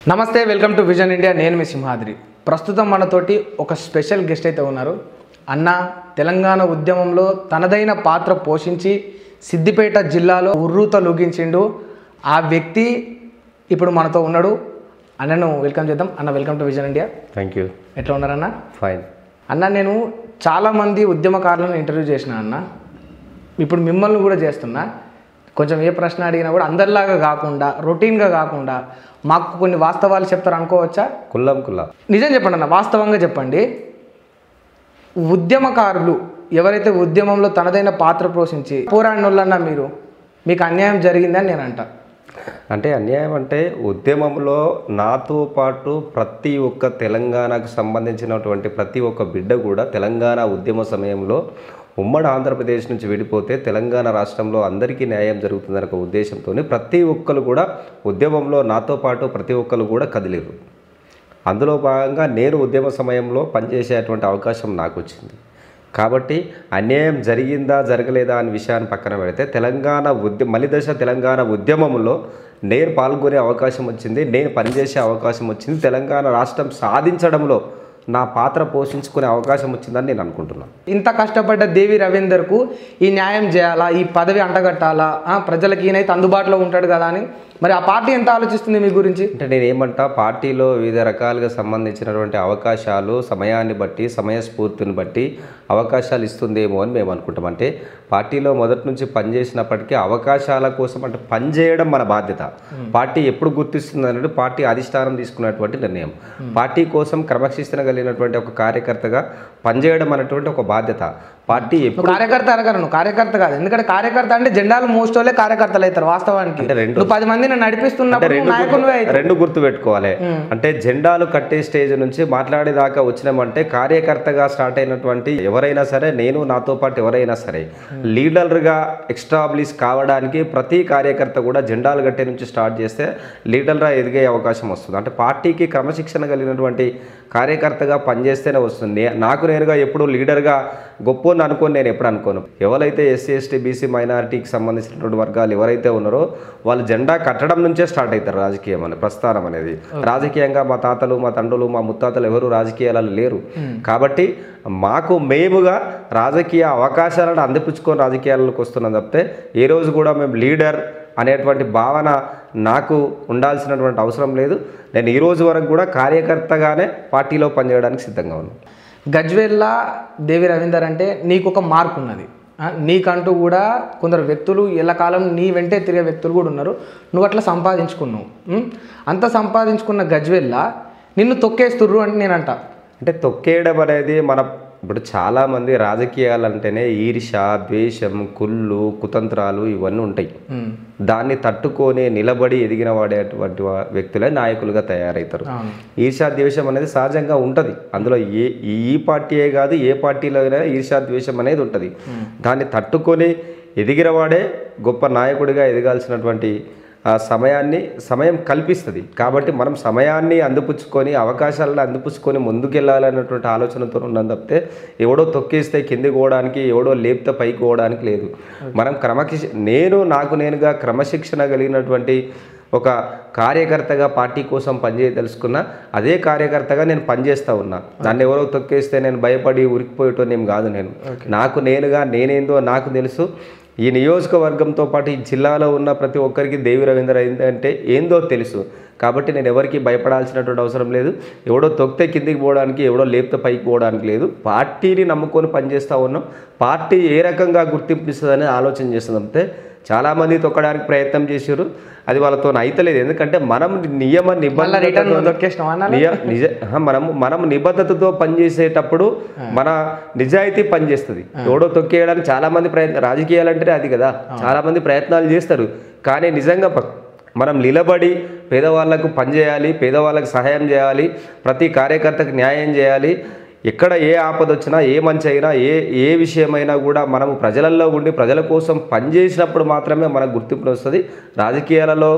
నమస్తే welcome to vision India నేను మీ సింహాద్రి ప్రస్తుతం మనతోటి ఒక స్పెషల్ గెస్ట్ అయితే ఉన్నారు అన్న తెలంగాణ ఉద్యమంలో తనదైన పాత్ర పోషించి సిద్దిపేట జిల్లాలో ఉర్రూత లూగించిండు ఆ వ్యక్తి ఇప్పుడు మనతో ఉన్నాడు అన్నను వెల్కమ్ చేద్దాం అన్న welcome to vision India thank you ఎట్లా ఉన్నారన్న ఫైన్ అన్న నేను చాలామంది ఉద్యమకారులను ఇంటర్వ్యూ చేసిన అన్న ఇప్పుడు మిమ్మల్ని కూడా చేస్తున్నా కొంచెం ఏ ప్రశ్న అడిగినా కూడా అందరిలాగా కాకుండా రొటీన్గా కాకుండా మాకు కొన్ని వాస్తవాలు చెప్తారు అనుకోవచ్చా కుల్లం కుల్లా నిజం చెప్పండి అన్న వాస్తవంగా చెప్పండి ఉద్యమకారులు ఎవరైతే ఉద్యమంలో తనదైన పాత్ర పోషించి పోరాడినోళ్ళన్నా మీరు మీకు అన్యాయం జరిగిందని నేను అంట అంటే అన్యాయం అంటే ఉద్యమంలో నాతో పాటు ప్రతి ఒక్క తెలంగాణకు సంబంధించినటువంటి ప్రతి ఒక్క బిడ్డ కూడా తెలంగాణ ఉద్యమ సమయంలో ఉమ్మడి ఆంధ్రప్రదేశ్ నుంచి విడిపోతే తెలంగాణ రాష్ట్రంలో అందరికీ న్యాయం జరుగుతుందనే ఒక ఉద్దేశంతో ప్రతి ఒక్కరు కూడా ఉద్యమంలో నాతో పాటు ప్రతి ఒక్కరు కూడా కదిలేరు అందులో భాగంగా నేను ఉద్యమ సమయంలో పనిచేసేటువంటి అవకాశం నాకు వచ్చింది కాబట్టి అన్యాయం జరిగిందా జరగలేదా అనే విషయాన్ని పక్కన పెడితే తెలంగాణ ఉద్య మలిదశ తెలంగాణ ఉద్యమంలో నేను పాల్గొనే అవకాశం వచ్చింది నేను పనిచేసే అవకాశం వచ్చింది తెలంగాణ రాష్ట్రం సాధించడంలో నా పాత్ర పోషించుకునే అవకాశం వచ్చిందని నేను అనుకుంటున్నాను ఇంత కష్టపడ్డ దేవి రవీందర్కు ఈ న్యాయం చేయాలా ఈ పదవి అంటగట్టాలా ఆ, ప్రజలకి ఈయనైతే అందుబాటులో ఉంటాడు కదా అని మరి ఆ పార్టీ ఎంత ఆలోచిస్తుంది మీ గురించి అంటే నేను ఏమంటా పార్టీలో వివిధ రకాలుగా సంబంధించినటువంటి అవకాశాలు సమయాన్ని బట్టి సమయస్ఫూర్తిని బట్టి అవకాశాలు ఇస్తుందేమో అని మేము అనుకుంటాం అంటే పార్టీలో మొదటి నుంచి పనిచేసినప్పటికీ అవకాశాల కోసం అంటే పనిచేయడం మన బాధ్యత పార్టీ ఎప్పుడు గుర్తిస్తుంది అనేది పార్టీ అధిష్టానం తీసుకున్నటువంటి నిర్ణయం పార్టీ కోసం క్రమశిక్షణ కలిగినటువంటి ఒక కార్యకర్తగా పనిచేయడం అనేటువంటి ఒక బాధ్యత పార్టీ ఎప్పుడు నువ్వు కార్యకర్త అనగారు నువ్వు కార్యకర్త కాదు ఎందుకంటే కార్యకర్త అంటే జెండాలు మోస్టోలే కార్యకర్తలు అవుతారు వాస్తవానికి అంటే రెండు నువ్వు పది మందిని నడిపిస్తున్నప్పుడు నువ్వు నాయకునివే అవుతావు. రెండు గుర్తు పెట్టుకోవాలి అంటే జెండాలు కట్టే స్టేజ్ నుంచి మాట్లాడేదాకా వచ్చినామంటే కార్యకర్తగా స్టార్ట్ అయినటువంటి ఎవరైనా సరే నేను నాతో పాటు ఎవరైనా సరే లీడర్గా ఎక్స్టాబ్లిష్ కావడానికి ప్రతి కార్యకర్త కూడా జెండాలు కట్టే నుంచి స్టార్ట్ చేస్తే లీడర్గా ఎదిగే అవకాశం వస్తుంది అంటే పార్టీకి క్రమశిక్షణ కలిగినటువంటి కార్యకర్తగా పనిచేస్తేనే వస్తుంది నే- నాకు నేనుగా ఎప్పుడు లీడర్గా గొప్ప అనుకోని నేను ఎప్పుడు అనుకోను ఎవరైతే ఎస్సీ ఎస్టీ బీసీ మైనారిటీకి సంబంధించినటువంటి వర్గాలు ఎవరైతే ఉన్నారో వాళ్ళు జెండా కట్టడం నుంచే స్టార్ట్ అవుతారు రాజకీయం అని ప్రస్థానం అనేది రాజకీయంగా మా తాతలు మా తండ్రులు మా ముత్తాతలు ఎవరు రాజకీయాలలో లేరు కాబట్టి మాకు మేముగా రాజకీయ అవకాశాలను అందిపుచ్చుకొని రాజకీయాలకు వస్తున్నాం తప్పితే ఏ రోజు కూడా మేము లీడర్ అనేటువంటి భావన నాకు ఉండాల్సినటువంటి అవసరం లేదు నేను ఈ రోజు వరకు కూడా కార్యకర్తగానే పార్టీలో పనిచేయడానికి సిద్ధంగా ఉన్నాను గజ్వేల్లా దేవి రవీందర్ అంటే నీకు ఒక మార్క్ ఉన్నది ఆ, నీకంటూ కూడా కొందరు వ్యక్తులు ఎల్లకాలం నీ వెంటే తిరిగే వ్యక్తులు కూడా ఉన్నారు నువ్వు అట్లా సంపాదించుకున్నావు ఉం? అంత సంపాదించుకున్న గజ్వేల్లా నిన్ను తొక్కేస్తుర్రు అంటే నేనంట అంటే తొక్కేయడం అనేది మన ఇప్పుడు చాలామంది రాజకీయాలు అంటేనే ఈర్ష ద్వేషం కుళ్ళు కుతంత్రాలు ఇవన్నీ ఉంటాయి ఉం. దాన్ని తట్టుకొని నిలబడి ఎదిగిన వాడేటువంటి వా- వ్యక్తులే నాయకులుగా తయారవుతారు అవును ఈర్షా ద్వేషం అనేది సహజంగా ఉంటుంది అందులో ఏ ఈ పార్టీయే కాదు ఏ పార్టీలో అయినా ఈర్షా ద్వేషం అనేది ఉంటుంది దాన్ని తట్టుకొని ఎదిగినవాడే గొప్ప నాయకుడిగా ఎదగాల్సినటువంటి ఆ సమయాన్ని సమయం కల్పిస్తుంది కాబట్టి మనం సమయాన్ని అందిపుచ్చుకొని అవకాశాలను అందిపుచ్చుకొని ముందుకెళ్ళాలన్నటువంటి ఆలోచనతో ఉన్నాం తప్పితే ఎవడో తొక్కేస్తే కిందికి పోవడానికి ఎవడో లేపితే పైకి పోవడానికి లేదు మనం క్రమశిక్ష నేను నాకు నేనుగా క్రమశిక్షణ కలిగినటువంటి ఒక కార్యకర్తగా పార్టీ కోసం పనిచేయదలుచుకున్నా అదే కార్యకర్తగా నేను పనిచేస్తా ఉన్నా దాన్ని ఎవరో తొక్కేస్తే నేను భయపడి ఉరికిపోయేటోని ఏం కాదు నేను నాకు నేనుగా నేనేందో నాకు తెలుసు ఈ నియోజకవర్గంతో పాటు ఈ జిల్లాలో ఉన్న ప్రతి ఒక్కరికి దేవి రవీంద్ర అంటే ఏందో తెలుసు కాబట్టి నేను ఎవరికి భయపడాల్సినటువంటి అవసరం లేదు ఎవడో తొక్కితే కిందికి పోవడానికి ఎవడో లేపితే పైకి పోవడానికి లేదు పార్టీని నమ్ముకొని పనిచేస్తూ ఉన్నాం పార్టీ ఏ రకంగా గుర్తింపు ఇస్తుందని ఆలోచన చేస్తుంది అంతే చాలామంది తొక్కడానికి ప్రయత్నం చేశారు అది వాళ్ళతో అయితలేదు ఎందుకంటే మనం నియమ మళ్ళీ రిటర్న్ నిబంధన తొక్కేసినావు అన్న నిజ నిజ ఆహా, మనం మనం నిబద్ధతతో పనిచేసేటప్పుడు మన నిజాయితీ పనిచేస్తుంది ఎవడో తొక్కేయడానికి చాలా మంది ప్రయత్నం రాజకీయాలు అంటేనే అది కదా చాలా మంది ప్రయత్నాలు చేస్తారు కానీ నిజంగా ప- మనం నిలబడి పేదవాళ్ళకు పనిచేయాలి పేదవాళ్ళకు సహాయం చేయాలి ప్రతి కార్యకర్తకు న్యాయం చేయాలి ఎక్కడ ఏ ఆపద వచ్చినా ఏ మంచి అయినా ఏ ఏ విషయమైనా కూడా మనము ప్రజలలో ఉండి ప్రజల కోసం పనిచేసినప్పుడు మాత్రమే మనకు గుర్తింపు వస్తుంది రాజకీయాలలో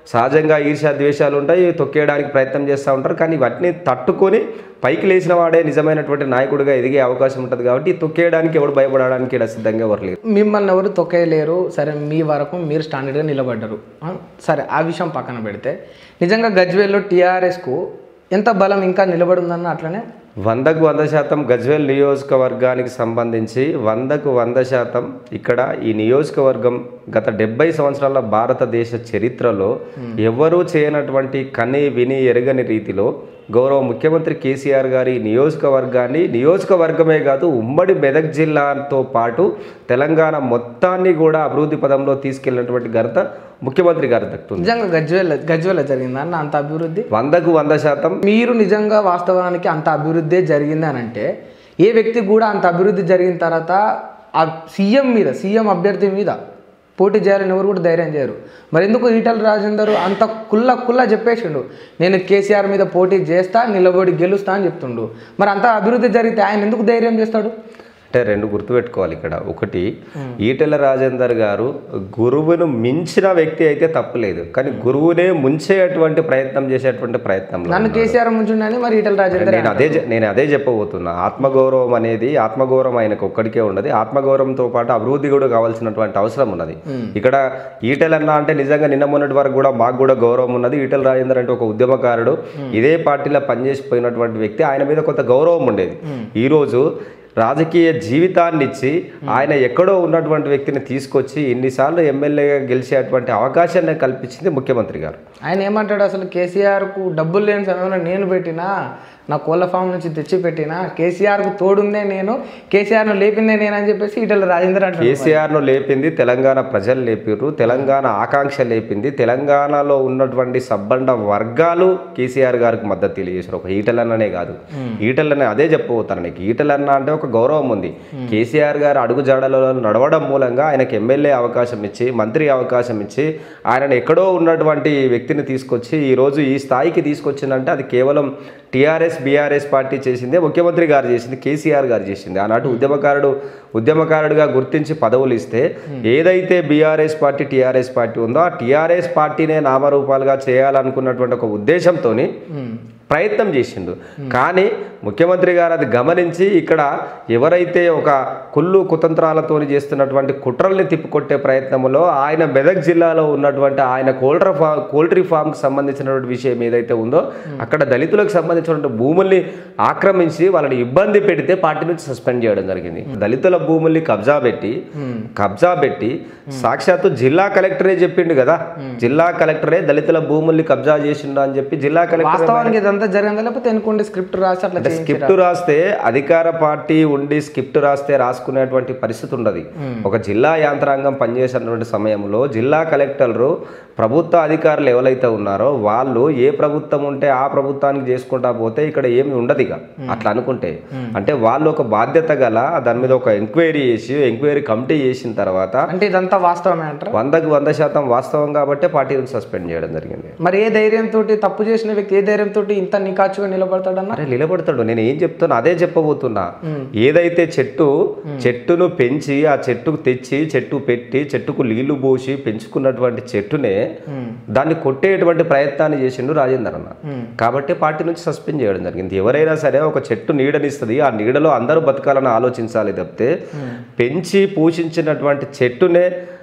సహజంగా ఈర్ష్య ద్వేషాలు ఉంటాయి తొక్కేయడానికి ప్రయత్నం చేస్తూ ఉంటారు కానీ వాటిని తట్టుకొని పైకి లేచిన వాడే నిజమైనటువంటి నాయకుడిగా ఎదిగే అవకాశం ఉంటుంది కాబట్టి ఈ తొక్కేయడానికి ఎవడు భయపడడానికి ఇక్కడ సిద్ధంగా ఎవరు లేరు మిమ్మల్ని ఎవరు తొక్కేయలేరు సరే మీ వరకు మీరు స్టాండర్డ్గా నిలబడ్డారు ఆ, సరే ఆ విషయం పక్కన పెడితే నిజంగా గజ్వేల్లో టీఆర్ఎస్కు ఎంత బలం ఇంకా నిలబడి ఉందన్న అట్లనే వందకు వంద శాతం గజ్వేల్ నియోజకవర్గానికి సంబంధించి వందకు వంద శాతం ఇక్కడ ఈ నియోజకవర్గం గత డెబ్బై సంవత్సరాల భారతదేశ చరిత్రలో ఎవరూ చేయనటువంటి కని విని ఎరగని రీతిలో గౌరవ ముఖ్యమంత్రి కేసీఆర్ గారి నియోజకవర్గాన్ని నియోజకవర్గమే కాదు ఉమ్మడి మెదక్ జిల్లాతో పాటు తెలంగాణ మొత్తాన్ని కూడా అభివృద్ధి పదంలో తీసుకెళ్ళినటువంటి ఘనత ముఖ్యమంత్రి గారి దక్కుతుంది నిజంగా గజ్వేల్ గజ్వేల్ జరిగిందా అన్న అంత అభివృద్ధి వందకు వంద శాతం మీరు నిజంగా వాస్తవానికి అంత అభివృద్ధి జరిగింది అని అంటే ఏ వ్యక్తి కూడా అంత అభివృద్ధి జరిగిన తర్వాత ఆ సీఎం మీద సీఎం అభ్యర్థి మీద పోటీ చేయాలని ఎవరు కూడా ధైర్యం చేయరు మరి ఎందుకు ఈటల రాజేందర్ అంత కుల్ల కుల్ల చెప్పేసిండు నేను కేసీఆర్ మీద పోటీ చేస్తా నిలబడి గెలుస్తా అని చెప్తుండు మరి అంత అభివృద్ధి జరిగితే ఆయన ఎందుకు ధైర్యం చేస్తాడు అంటే రెండు గుర్తుపెట్టుకోవాలి ఇక్కడ ఒకటి ఈటెల రాజేందర్ గారు గురువును మించిన వ్యక్తి అయితే తప్పులేదు కానీ గురువునే ముంచేటువంటి ప్రయత్నం చేసేటువంటి ప్రయత్నంలో నన్ను కేసీఆర్ ముంచుండని మరి ఈటల రాజేందర్ నేను అదే చె- నేను అదే చెప్పబోతున్నా ఆత్మగౌరవం అనేది ఆత్మగౌరవం ఆయనకు ఒక్కడికే ఉన్నది ఆత్మగౌరవంతో పాటు అభివృద్ధి కూడా కావాల్సినటువంటి అవసరం ఉన్నది ఇక్కడ ఈటెలన్న అంటే నిజంగా నిన్న మొన్నటి వరకు కూడా మాకు కూడా గౌరవం ఉన్నది ఈటెల రాజేందర్ అంటే ఒక ఉద్యమకారుడు ఇదే పార్టీలో పనిచేసిపోయినటువంటి వ్యక్తి ఆయన మీద కొంత గౌరవం ఉండేది ఈ రోజు రాజకీయ జీవితాన్ని ఇచ్చి ఆయన ఎక్కడో ఉన్నటువంటి వ్యక్తిని తీసుకొచ్చి ఇన్నిసార్లు ఎమ్మెల్యేగా గెలిచేటువంటి అవకాశాన్ని కల్పించింది ముఖ్యమంత్రి గారు ఆయన ఏమంటాడు అసలు కేసీఆర్కు డబ్బులు లేని సమయంలో నేను పెట్టినా నా కోళ్ళ ఫామ్ నుంచి తెచ్చి పెట్టినా కేసీఆర్కు తోడుందే నేను కేసీఆర్ను లేపిందే నేను అని చెప్పేసి ఈటల రాజేందర్ అంటాడు కేసీఆర్ను లేపింది తెలంగాణ ప్రజలు లేపిర్రు తెలంగాణ ఆకాంక్ష లేపింది తెలంగాణలో ఉన్నటువంటి సబ్బండ వర్గాలు కేసీఆర్ గారికి మద్దతు తెలియజేశారు ఒక ఈటలన్ననే కాదు ఈటలన్న అదే చెప్పబోతాను నీకు ఈటలన్న అంటే ఒక గౌరవం ఉంది కేసీఆర్ గారు అడుగు జాడలలో నడవడం మూలంగా ఆయనకు ఎమ్మెల్యే అవకాశం ఇచ్చి మంత్రి అవకాశం ఇచ్చి ఆయనను ఎక్కడో ఉన్నటువంటి వ్యక్తిని తీసుకొచ్చి ఈ రోజు ఈ స్థాయికి తీసుకొచ్చిందంటే అది కేవలం టీఆర్ఎస్ బీఆర్ఎస్ పార్టీ చేసిందే ముఖ్యమంత్రి గారు చేసింది కేసీఆర్ గారు చేసింది ఆనాటి ఉద్యమకారుడు ఉద్యమకారుడిగా గుర్తించి పదవులు ఇస్తే ఏదైతే బీఆర్ఎస్ పార్టీ టీఆర్ఎస్ పార్టీ ఉందో ఆ టీఆర్ఎస్ పార్టీనే నామరూపాలుగా చేయాలనుకున్నటువంటి ఒక ఉద్దేశంతో ప్రయత్నం చేసిండు కానీ ముఖ్యమంత్రి గారు అది గమనించి ఇక్కడ ఎవరైతే ఒక కుళ్ళు కుతంత్రాలతో చేస్తున్నటువంటి కుట్రల్ని తిప్పికొట్టే ప్రయత్నంలో ఆయన మెదక్ జిల్లాలో ఉన్నటువంటి ఆయన కోల్ట్ర ఫా కోల్ట్రీ ఫామ్కి సంబంధించినటువంటి విషయం ఏదైతే ఉందో అక్కడ దళితులకు సంబంధించినటువంటి భూముల్ని ఆక్రమించి వాళ్ళని ఇబ్బంది పెడితే పార్టీ నుంచి సస్పెండ్ చేయడం జరిగింది దళితుల భూముల్ని కబ్జా పెట్టి కబ్జా పెట్టి సాక్షాత్తు జిల్లా కలెక్టరే చెప్పిండు కదా జిల్లా కలెక్టరే దళితుల భూముల్ని కబ్జా చేసిండు అని చెప్పి జిల్లా కలెక్టర్ వాస్తవానికి ఇదంతా జరిగిందా లేకపోతే ఎన్నుకోండి స్క్రిప్ట్ రాసి అట్లా చేయించి స్క్రిప్ట్ రాస్తే అధికార పార్టీ ఉండి స్క్రిప్ట్ రాస్తే రాసుకునేటువంటి పరిస్థితి ఉండదు ఒక జిల్లా యాంత్రాంగం పనిచేసినటువంటి సమయంలో జిల్లా కలెక్టర్లు ప్రభుత్వ అధికారులు ఎవరైతే ఉన్నారో వాళ్ళు ఏ ప్రభుత్వం ఉంటే ఆ ప్రభుత్వానికి చేసుకుంటా పోతే ఇక్కడ ఏమి ఉండదు ఇక అట్లా అనుకుంటే అంటే వాళ్ళు ఒక బాధ్యత గల దాని మీద ఒక ఎంక్వైరీ చేసి ఎంక్వైరీ కమిటీ చేసిన తర్వాత అంటే ఇదంతా వాస్తవమే అంటారా వందకు వంద శాతం వాస్తవం కాబట్టే పార్టీని సస్పెండ్ చేయడం జరిగింది మరి ఏ ధైర్యంతో తప్పు చేసిన వ్యక్తి ఏ ధైర్యంతో ఇంత నికాచుగా నిలబడతాడన్న అరే నిలబడతాడు నేను ఏం చెప్తున్నా అదే చెప్పబోతున్నా ఏదైతే చెట్టు చెట్టును పెంచి ఆ చెట్టుకు తెచ్చి చెట్టు పెట్టి చెట్టుకు నీళ్లు పోసి పెంచుకున్నటువంటి చెట్టునే దాన్ని కొట్టేటువంటి ప్రయత్నాన్ని చేసిండు రాజేందర్ అన్న కాబట్టి పార్టీ నుంచి సస్పెండ్ చేయడం జరిగింది ఎవరైనా సరే ఒక చెట్టు నీడనిస్తుంది ఆ నీడలో అందరూ బతకాలని ఆలోచించాలి తప్పితే పెంచి పోషించినటువంటి చెట్టునే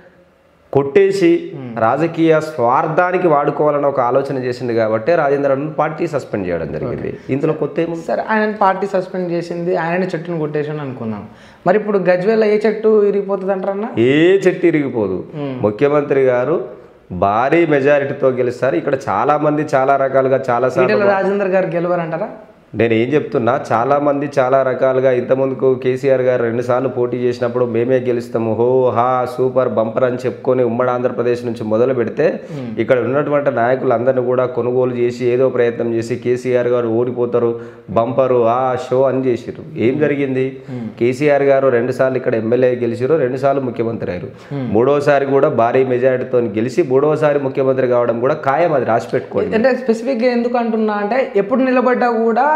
కొట్టేసి రాజకీయ స్వార్థానికి వాడుకోవాలని ఒక ఆలోచన చేసింది కాబట్టి రాజేంద్రను పార్టీ సస్పెండ్ చేయడం జరిగింది ఇందులో కొత్త ఏముంది సరే ఆయన పార్టీ సస్పెండ్ చేసింది ఆయన చెట్టును కొట్టేసాను అనుకుందాం మరి ఇప్పుడు గజ్వేల్ ఏ చెట్టు ఇరిగిపోతుంది అంటారన్న ఏ చెట్టు ఇరిగిపోదు ముఖ్యమంత్రి గారు భారీ మెజారిటీతో గెలుస్తారు ఇక్కడ చాలా మంది చాలా రకాలుగా చాలా సార్లు ఈటల రాజేందర్ గారు గెలవరంటారా నేను ఏం చెప్తున్నా చాలా మంది చాలా రకాలుగా ఇంతకుముందుకు కేసీఆర్ గారు రెండుసార్లు పోటీ చేసినప్పుడు మేమే గెలుస్తాము హో హా సూపర్ బంపర్ అని చెప్పుకొని ఉమ్మడి ఆంధ్రప్రదేశ్ నుంచి మొదలు పెడితే ఇక్కడ ఉన్నటువంటి నాయకులందరినీ కూడా కొనుగోలు చేసి ఏదో ప్రయత్నం చేసి కేసీఆర్ గారు ఓడిపోతారు బంపరు ఆ షో అని చేసిర్రు ఏం జరిగింది కేసీఆర్ గారు రెండు సార్లు ఇక్కడ ఎమ్మెల్యే గెలిచిరు రెండు సార్లు ముఖ్యమంత్రి అయ్యారు మూడోసారి కూడా భారీ మెజారిటీతో గెలిచి మూడోసారి ముఖ్యమంత్రి కావడం కూడా ఖాయం అది రాసి పెట్టుకోండి అంటే స్పెసిఫిక్గా ఎందుకు అంటున్నా అంటే ఎప్పుడు నిలబడ్డా కూడా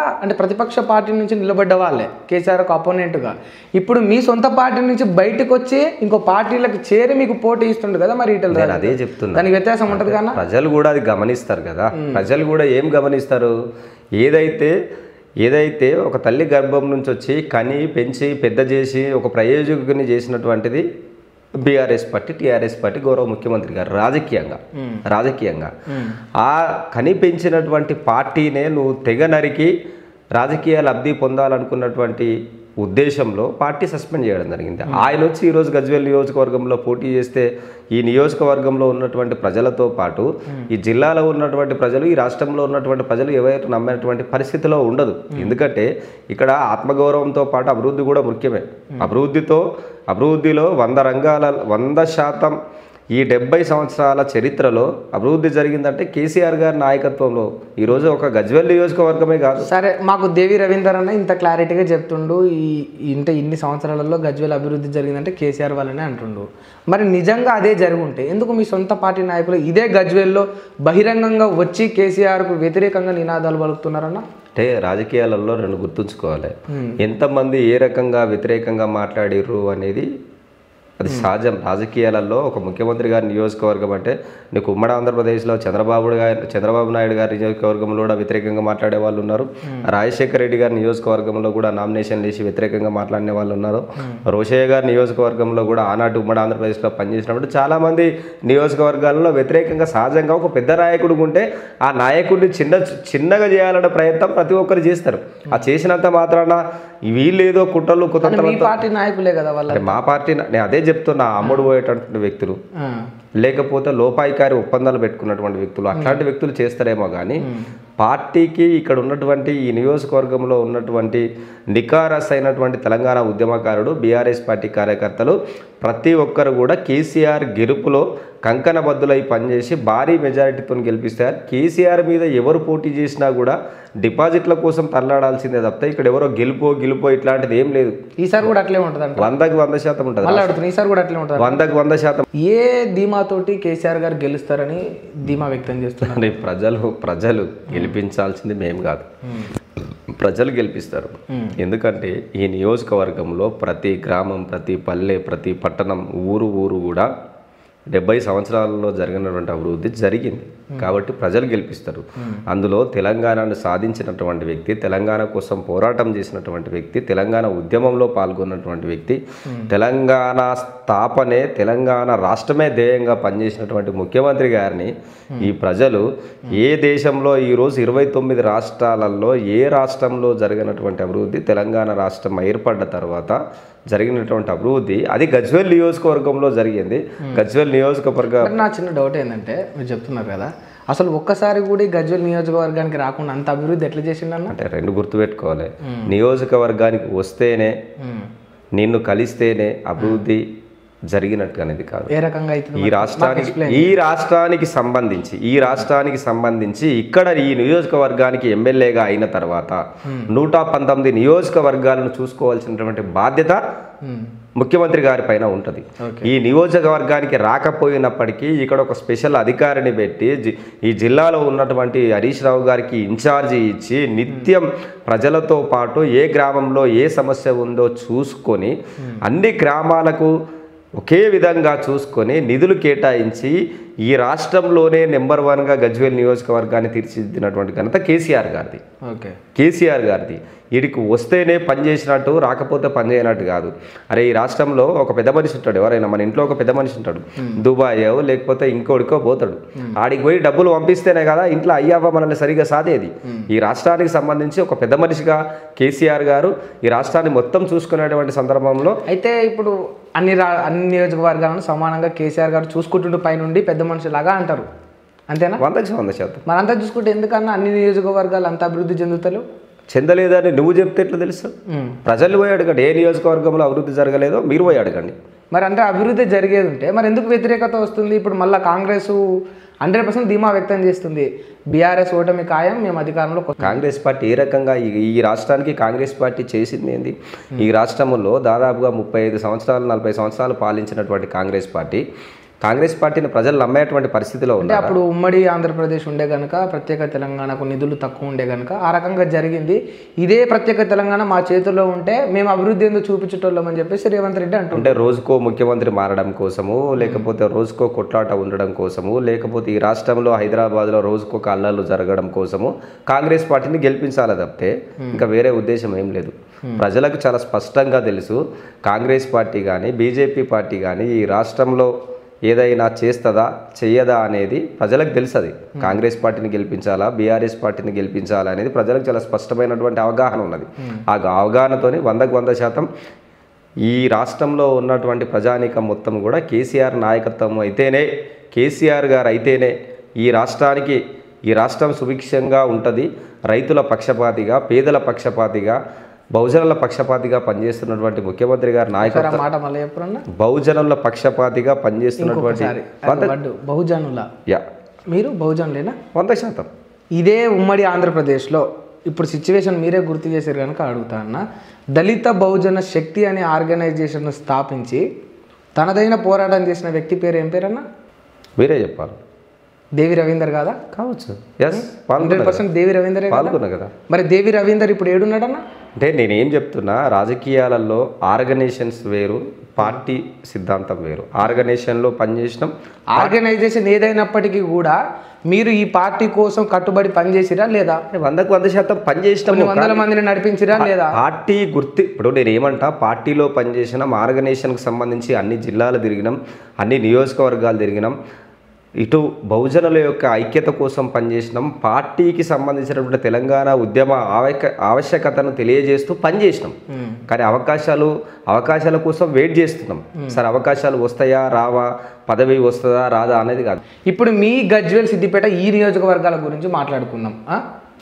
అంటే ప్రతిపక్ష పార్టీ నుంచి నిలబడ్డ వాళ్ళే కేసీఆర్కు అపోనెంట్గా ఇప్పుడు మీ సొంత పార్టీ నుంచి బయటకు వచ్చి ఇంకో పార్టీలకు చేరి మీకు పోటీ ఇస్తుండు కదా మరి ఈటల నేను అదే చెప్తున్నా దానికి వ్యత్యాసం ఉంటుంది కన్నా ప్రజలు కూడా అది గమనిస్తారు కదా ప్రజలు కూడా ఏం గమనిస్తారు ఏదైతే ఏదైతే ఒక తల్లి గర్భం నుంచి వచ్చి కని పెంచి పెద్ద చేసి ఒక ప్రయోజకుని చేసినటువంటిది బీఆర్ఎస్ పార్టీ టీఆర్ఎస్ పార్టీ గౌరవ ముఖ్యమంత్రి గారు రాజకీయంగా రాజకీయంగా ఆ కని పెంచినటువంటి పార్టీనే నువ్వు తెగ నరికి రాజకీయ లబ్ధి పొందాలనుకున్నటువంటి ఉద్దేశంలో పార్టీ సస్పెండ్ చేయడం జరిగింది ఆయన వచ్చి ఈరోజు గజ్వేల్ నియోజకవర్గంలో పోటీ చేస్తే ఈ నియోజకవర్గంలో ఉన్నటువంటి ప్రజలతో పాటు ఈ జిల్లాలో ఉన్నటువంటి ప్రజలు ఈ రాష్ట్రంలో ఉన్నటువంటి ప్రజలు ఎవరైతే నమ్మినటువంటి పరిస్థితిలో ఉండదు ఎందుకంటే ఇక్కడ ఆత్మగౌరవంతో పాటు అభివృద్ధి కూడా ముఖ్యమే అభివృద్ధితో అభివృద్ధిలో వంద రంగాల వంద శాతం ఈ డెబ్బై సంవత్సరాల చరిత్రలో అభివృద్ధి జరిగిందంటే కేసీఆర్ గారి నాయకత్వంలో ఈరోజు ఒక గజ్వేల్ నియోజకవర్గమే కాదు సరే మాకు దేవి రవీందర్ అన్న ఇంత క్లారిటీగా చెప్తుండు ఈ ఇంటే ఇన్ని సంవత్సరాలలో గజ్వేల్ అభివృద్ధి జరిగిందంటే కేసీఆర్ వల్లనే అంటుండు మరి నిజంగా అదే జరుగుంటే ఎందుకు మీ సొంత పార్టీ నాయకులు ఇదే గజ్వేల్లో బహిరంగంగా వచ్చి కేసీఆర్కు వ్యతిరేకంగా నినాదాలు పలుకుతున్నారన్న అంటే రాజకీయాలలో రెండు గుర్తుంచుకోవాలి ఎంతమంది ఏ రకంగా వ్యతిరేకంగా మాట్లాడిర్రు అనేది అది సహజం రాజకీయాలలో ఒక ముఖ్యమంత్రి గారి నియోజకవర్గం అంటే నీకు ఉమ్మడి ఆంధ్రప్రదేశ్లో చంద్రబాబు గారి చంద్రబాబు నాయుడు గారి నియోజకవర్గంలో కూడా వ్యతిరేకంగా మాట్లాడే వాళ్ళు ఉన్నారు రాజశేఖర రెడ్డి గారి నియోజకవర్గంలో కూడా నామినేషన్ చేసి వ్యతిరేకంగా మాట్లాడిన వాళ్ళు ఉన్నారు రోషయ్య గారి నియోజకవర్గంలో కూడా ఆనాటి ఉమ్మడి ఆంధ్రప్రదేశ్లో పనిచేసినప్పుడు చాలామంది నియోజకవర్గాలలో వ్యతిరేకంగా సహజంగా ఒక పెద్ద నాయకుడు ఉంటే ఆ నాయకుడిని చిన్న చిన్నగా చేయాలనే ప్రయత్నం ప్రతి ఒక్కరు చేస్తారు ఆ చేసినంత మాత్రాన వీళ్ళేదో కుట్రలు మీ కుతంత్రాలు పార్టీ నాయకులే కదా వాళ్ళ అంటే మా పార్టీ నేను అదే చెప్తున్నా అమ్ముడు పోయేటటువంటి వ్యక్తులు ఆ. లేకపోతే లోపాయికారి ఒప్పందాలు పెట్టుకున్నటువంటి వ్యక్తులు అట్లాంటి వ్యక్తులు చేస్తారేమో కానీ పార్టీకి ఇక్కడ ఉన్నటువంటి ఈ నియోజకవర్గంలో ఉన్నటువంటి నికారస్ అయినటువంటి తెలంగాణ ఉద్యమకారుడు బీఆర్ఎస్ పార్టీ కార్యకర్తలు ప్రతి ఒక్కరు కూడా కేసీఆర్ గెలుపులో కంకణబద్దులై పనిచేసి భారీ మెజారిటీతో గెలిపిస్తారు కేసీఆర్ మీద ఎవరు పోటీ చేసినా కూడా డిపాజిట్ల కోసం తల్లాడాల్సిందే తప్పితే ఇక్కడ ఎవరో గెలుపో గెలుపో ఇట్లాంటిది ఏం లేదు ఈసారి కూడా అట్లే ఉంటుంది అంట వందకి వంద శాతం ఉంటుంది మళ్ళీ అడుగుతున్నా ఈసారి కూడా అట్లే ఉంటుంది వందకి వంద శాతం ఏ ధీమాతోటి కేసీఆర్ గారు గెలుస్తారని ధీమా వ్యక్తం చేస్తున్నారు అంటే ప్రజలు ప్రజలు గెలిపించాల్సింది మేము కాదు ప్రజలు గెలిపిస్తారు ఎందుకంటే ఈ నియోజకవర్గంలో ప్రతి గ్రామం ప్రతి పల్లె ప్రతి పట్టణం ఊరు ఊరు కూడా డెబ్బై సంవత్సరాలలో జరిగినటువంటి అభివృద్ధి జరిగింది కాబట్టి ప్రజలు గెలిపిస్తారు అందులో తెలంగాణను సాధించినటువంటి వ్యక్తి తెలంగాణ కోసం పోరాటం చేసినటువంటి వ్యక్తి తెలంగాణ ఉద్యమంలో పాల్గొన్నటువంటి వ్యక్తి తెలంగాణ స్థాపనే తెలంగాణ రాష్ట్రమే ధ్యేయంగా పనిచేసినటువంటి ముఖ్యమంత్రి గారిని ఈ ప్రజలు ఏ దేశంలో ఈరోజు ఇరవై తొమ్మిది రాష్ట్రాలలో ఏ రాష్ట్రంలో జరిగినటువంటి అభివృద్ధి తెలంగాణ రాష్ట్రం ఏర్పడ్డ తర్వాత జరిగినటువంటి అభివృద్ధి అది గజ్వేల్ నియోజకవర్గంలో జరిగింది గజ్వేల్ నియోజకవర్గ కానీ నా చిన్న డౌట్ ఏంటంటే మీరు చెప్తున్నారు కదా అసలు ఒక్కసారి కూడా ఈ గజ్వెల్ నియోజకవర్గానికి రాకుండా అంత అభివృద్ధి ఎట్లా చేసిండన్న అంటే రెండు గుర్తుపెట్టుకోవాలి నియోజకవర్గానికి వస్తేనే నిన్ను కలిస్తేనే అభివృద్ధి జరిగినట్టు అనేది కాదు ఏ రకంగా అవుతుంది ఈ రాష్ట్రానికి ఈ రాష్ట్రానికి సంబంధించి ఈ రాష్ట్రానికి సంబంధించి ఇక్కడ ఈ నియోజకవర్గానికి ఎమ్మెల్యేగా అయిన తర్వాత నూట పంతొమ్మిది నియోజకవర్గాలను చూసుకోవాల్సినటువంటి బాధ్యత ముఖ్యమంత్రి గారి పైన ఉంటుంది ఈ నియోజకవర్గానికి రాకపోయినప్పటికీ ఇక్కడ ఒక స్పెషల్ అధికారిని పెట్టి జి- ఈ జిల్లాలో ఉన్నటువంటి హరీష్ రావు గారికి ఇన్ఛార్జి ఇచ్చి నిత్యం ప్రజలతో పాటు ఏ గ్రామంలో ఏ సమస్య ఉందో చూసుకొని అన్ని గ్రామాలకు ఒకే విధంగా చూసుకొని నిధులు కేటాయించి ఈ రాష్ట్రంలోనే నెంబర్ వన్గా గజ్వేల్ నియోజకవర్గాన్ని తీర్చిదిద్దినటువంటి ఘనత కేసీఆర్ గారిది ఓకే కేసీఆర్ గారిది వీడికి వస్తేనే పని చేసినట్టు రాకపోతే పని చేయనట్టు కాదు అరే ఈ రాష్ట్రంలో ఒక పెద్ద మనిషి ఉంటాడు ఎవరైనా మన ఇంట్లో ఒక పెద్ద మనిషి ఉంటాడు దుబాయో లేకపోతే ఇంకోడికో పోతాడు ఆడికి పోయి డబ్బులు పంపిస్తేనే కదా ఇంట్లో అయ్యావా మనల్ని సరిగా సాధేది ఈ రాష్ట్రానికి సంబంధించి ఒక పెద్ద మనిషిగా కేసీఆర్ గారు ఈ రాష్ట్రాన్ని మొత్తం చూసుకునేటువంటి సందర్భంలో అయితే ఇప్పుడు అన్ని రా అన్ని నియోజకవర్గాలను సమానంగా కేసీఆర్ గారు చూసుకుంటుంటూ పైనుండి పెద్ద మనిషిలాగా అంటారు అంతేనా వందకి వంద శాతం మనంతా చూసుకుంటే ఎందుకన్నా అన్ని నియోజకవర్గాలు అంత అభివృద్ధి చెందుతలేవు చెందలేదని నువ్వు చెప్తే ఎట్లా తెలుసు ప్రజలు పోయి అడగండి ఏ నియోజకవర్గంలో అభివృద్ధి జరగలేదో మీరు పోయి అడగండి మరి అంటే అభివృద్ధి జరిగేది ఉంటే మరి ఎందుకు వ్యతిరేకత వస్తుంది ఇప్పుడు మళ్ళీ కాంగ్రెస్ హండ్రెడ్ పర్సెంట్ ధీమా వ్యక్తం చేస్తుంది బీఆర్ఎస్ ఓటమి ఖాయం మేము అధికారంలో కాంగ్రెస్ పార్టీ ఏ రకంగా ఈ ఈ రాష్ట్రానికి కాంగ్రెస్ పార్టీ చేసింది ఏంది ఈ రాష్ట్రంలో దాదాపుగా ముప్పై ఐదు సంవత్సరాలు నలభై సంవత్సరాలు పాలించినటువంటి కాంగ్రెస్ పార్టీ కాంగ్రెస్ పార్టీని ప్రజలు నమ్మేటువంటి పరిస్థితిలో అంటే ఉన్నారు అప్పుడు ఉమ్మడి ఆంధ్రప్రదేశ్ ఉండే గనుక ప్రత్యేక తెలంగాణకు నిధులు తక్కువ ఉండే గనుక ఆ రకంగా జరిగింది ఇదే ప్రత్యేక తెలంగాణ మా చేతుల్లో ఉంటే మేము అభివృద్ధి ఎందుకు చూపించేటోళ్ళం అని చెప్పేసి రేవంత్ రెడ్డి అంటున్నారు అంటే రోజుకో ముఖ్యమంత్రి మారడం కోసము లేకపోతే రోజుకో కొట్లాట ఉండడం కోసము లేకపోతే ఈ రాష్ట్రంలో హైదరాబాద్లో రోజుకో అల్లర్లు జరగడం కోసము కాంగ్రెస్ పార్టీని గెలిపించాలి తప్పితే ఇంకా వేరే ఉద్దేశం ఏం లేదు ప్రజలకు చాలా స్పష్టంగా తెలుసు కాంగ్రెస్ పార్టీ కానీ బీజేపీ పార్టీ కానీ ఈ రాష్ట్రంలో ఏదైనా చేస్తుందా చెయ్యదా అనేది ప్రజలకు తెలుసది కాంగ్రెస్ పార్టీని గెలిపించాలా బీఆర్ఎస్ పార్టీని గెలిపించాలా అనేది ప్రజలకు చాలా స్పష్టమైనటువంటి అవగాహన ఉన్నది ఆ అవగాహనతోని వందకు వంద శాతం ఈ రాష్ట్రంలో ఉన్నటువంటి ప్రజానీకం మొత్తం కూడా కేసీఆర్ నాయకత్వం అయితేనే కేసీఆర్ గారు అయితేనే ఈ రాష్ట్రానికి ఈ రాష్ట్రం సుభిక్షంగా ఉంటుంది రైతుల పక్షపాతిగా పేదల పక్షపాతిగా బహుజనుల పక్షపాతిగా పనిచేస్తున్నటువంటి ముఖ్యమంత్రి గారి నాయకత్వం ఒకసారి ఆ మాట మళ్ళీ ఎప్పుడన్నా బహుజనుల పక్షపాతిగా పనిచేస్తున్నటువంటి ఒకసారి అది వడ్డు బహుజనుల యా మీరు బహుజనులేనా వంద శాతం ఇదే ఉమ్మడి ఆంధ్రప్రదేశ్లో ఇప్పుడు సిచ్యువేషన్ మీరే గుర్తు చేశారు కనుక అడుగుతా అన్న దళిత బహుజన శక్తి అనే ఆర్గనైజేషన్ను స్థాపించి తనదైన పోరాటం చేసిన వ్యక్తి పేరు ఏం పేరన్నా మీరే చెప్పాలి దేవి రవీందర్ కాదా కావచ్చు ఎస్ హండ్రెడ్ పాల్గొన్నా పర్సెంట్ దేవి రవీందరే కదా? పాల్గొన్నా కదా మరి దేవి రవీందర్ ఇప్పుడు ఏడున్నాడన్నా అంటే నేనేం చెప్తున్నా రాజకీయాలలో ఆర్గనైజేషన్స్ వేరు పార్టీ సిద్ధాంతం వేరు ఆర్గనైజేషన్లో పనిచేసినాం ఆర్గనైజేషన్ ఏదైనప్పటికీ కూడా మీరు ఈ పార్టీ కోసం కట్టుబడి పనిచేసిరా లేదా వందకు వంద శాతం కొన్ని పనిచేసినాము వందల మందిని నడిపించిరా లేదా పార్టీ గుర్తి ఇప్పుడు నేను ఏమంటా పార్టీలో పనిచేసినాం ఆర్గనైజేషన్కి సంబంధించి అన్ని జిల్లాలు తిరిగినాం అన్ని నియోజకవర్గాలు తిరిగినాం ఇటు బహుజనుల యొక్క ఐక్యత కోసం పనిచేసినాం పార్టీకి సంబంధించినటువంటి తెలంగాణ ఉద్యమ ఆవక ఆవశ్యకతను తెలియజేస్తూ పనిచేసినాం కానీ అవకాశాలు అవకాశాల కోసం వెయిట్ చేస్తున్నాం సరే అవకాశాలు వస్తాయా రావా పదవి వస్తుందా రాదా అనేది కాదు ఇప్పుడు మీ గజ్వేల్ సిద్దిపేట ఈ నియోజకవర్గాల గురించి మాట్లాడుకుందాం ఆ?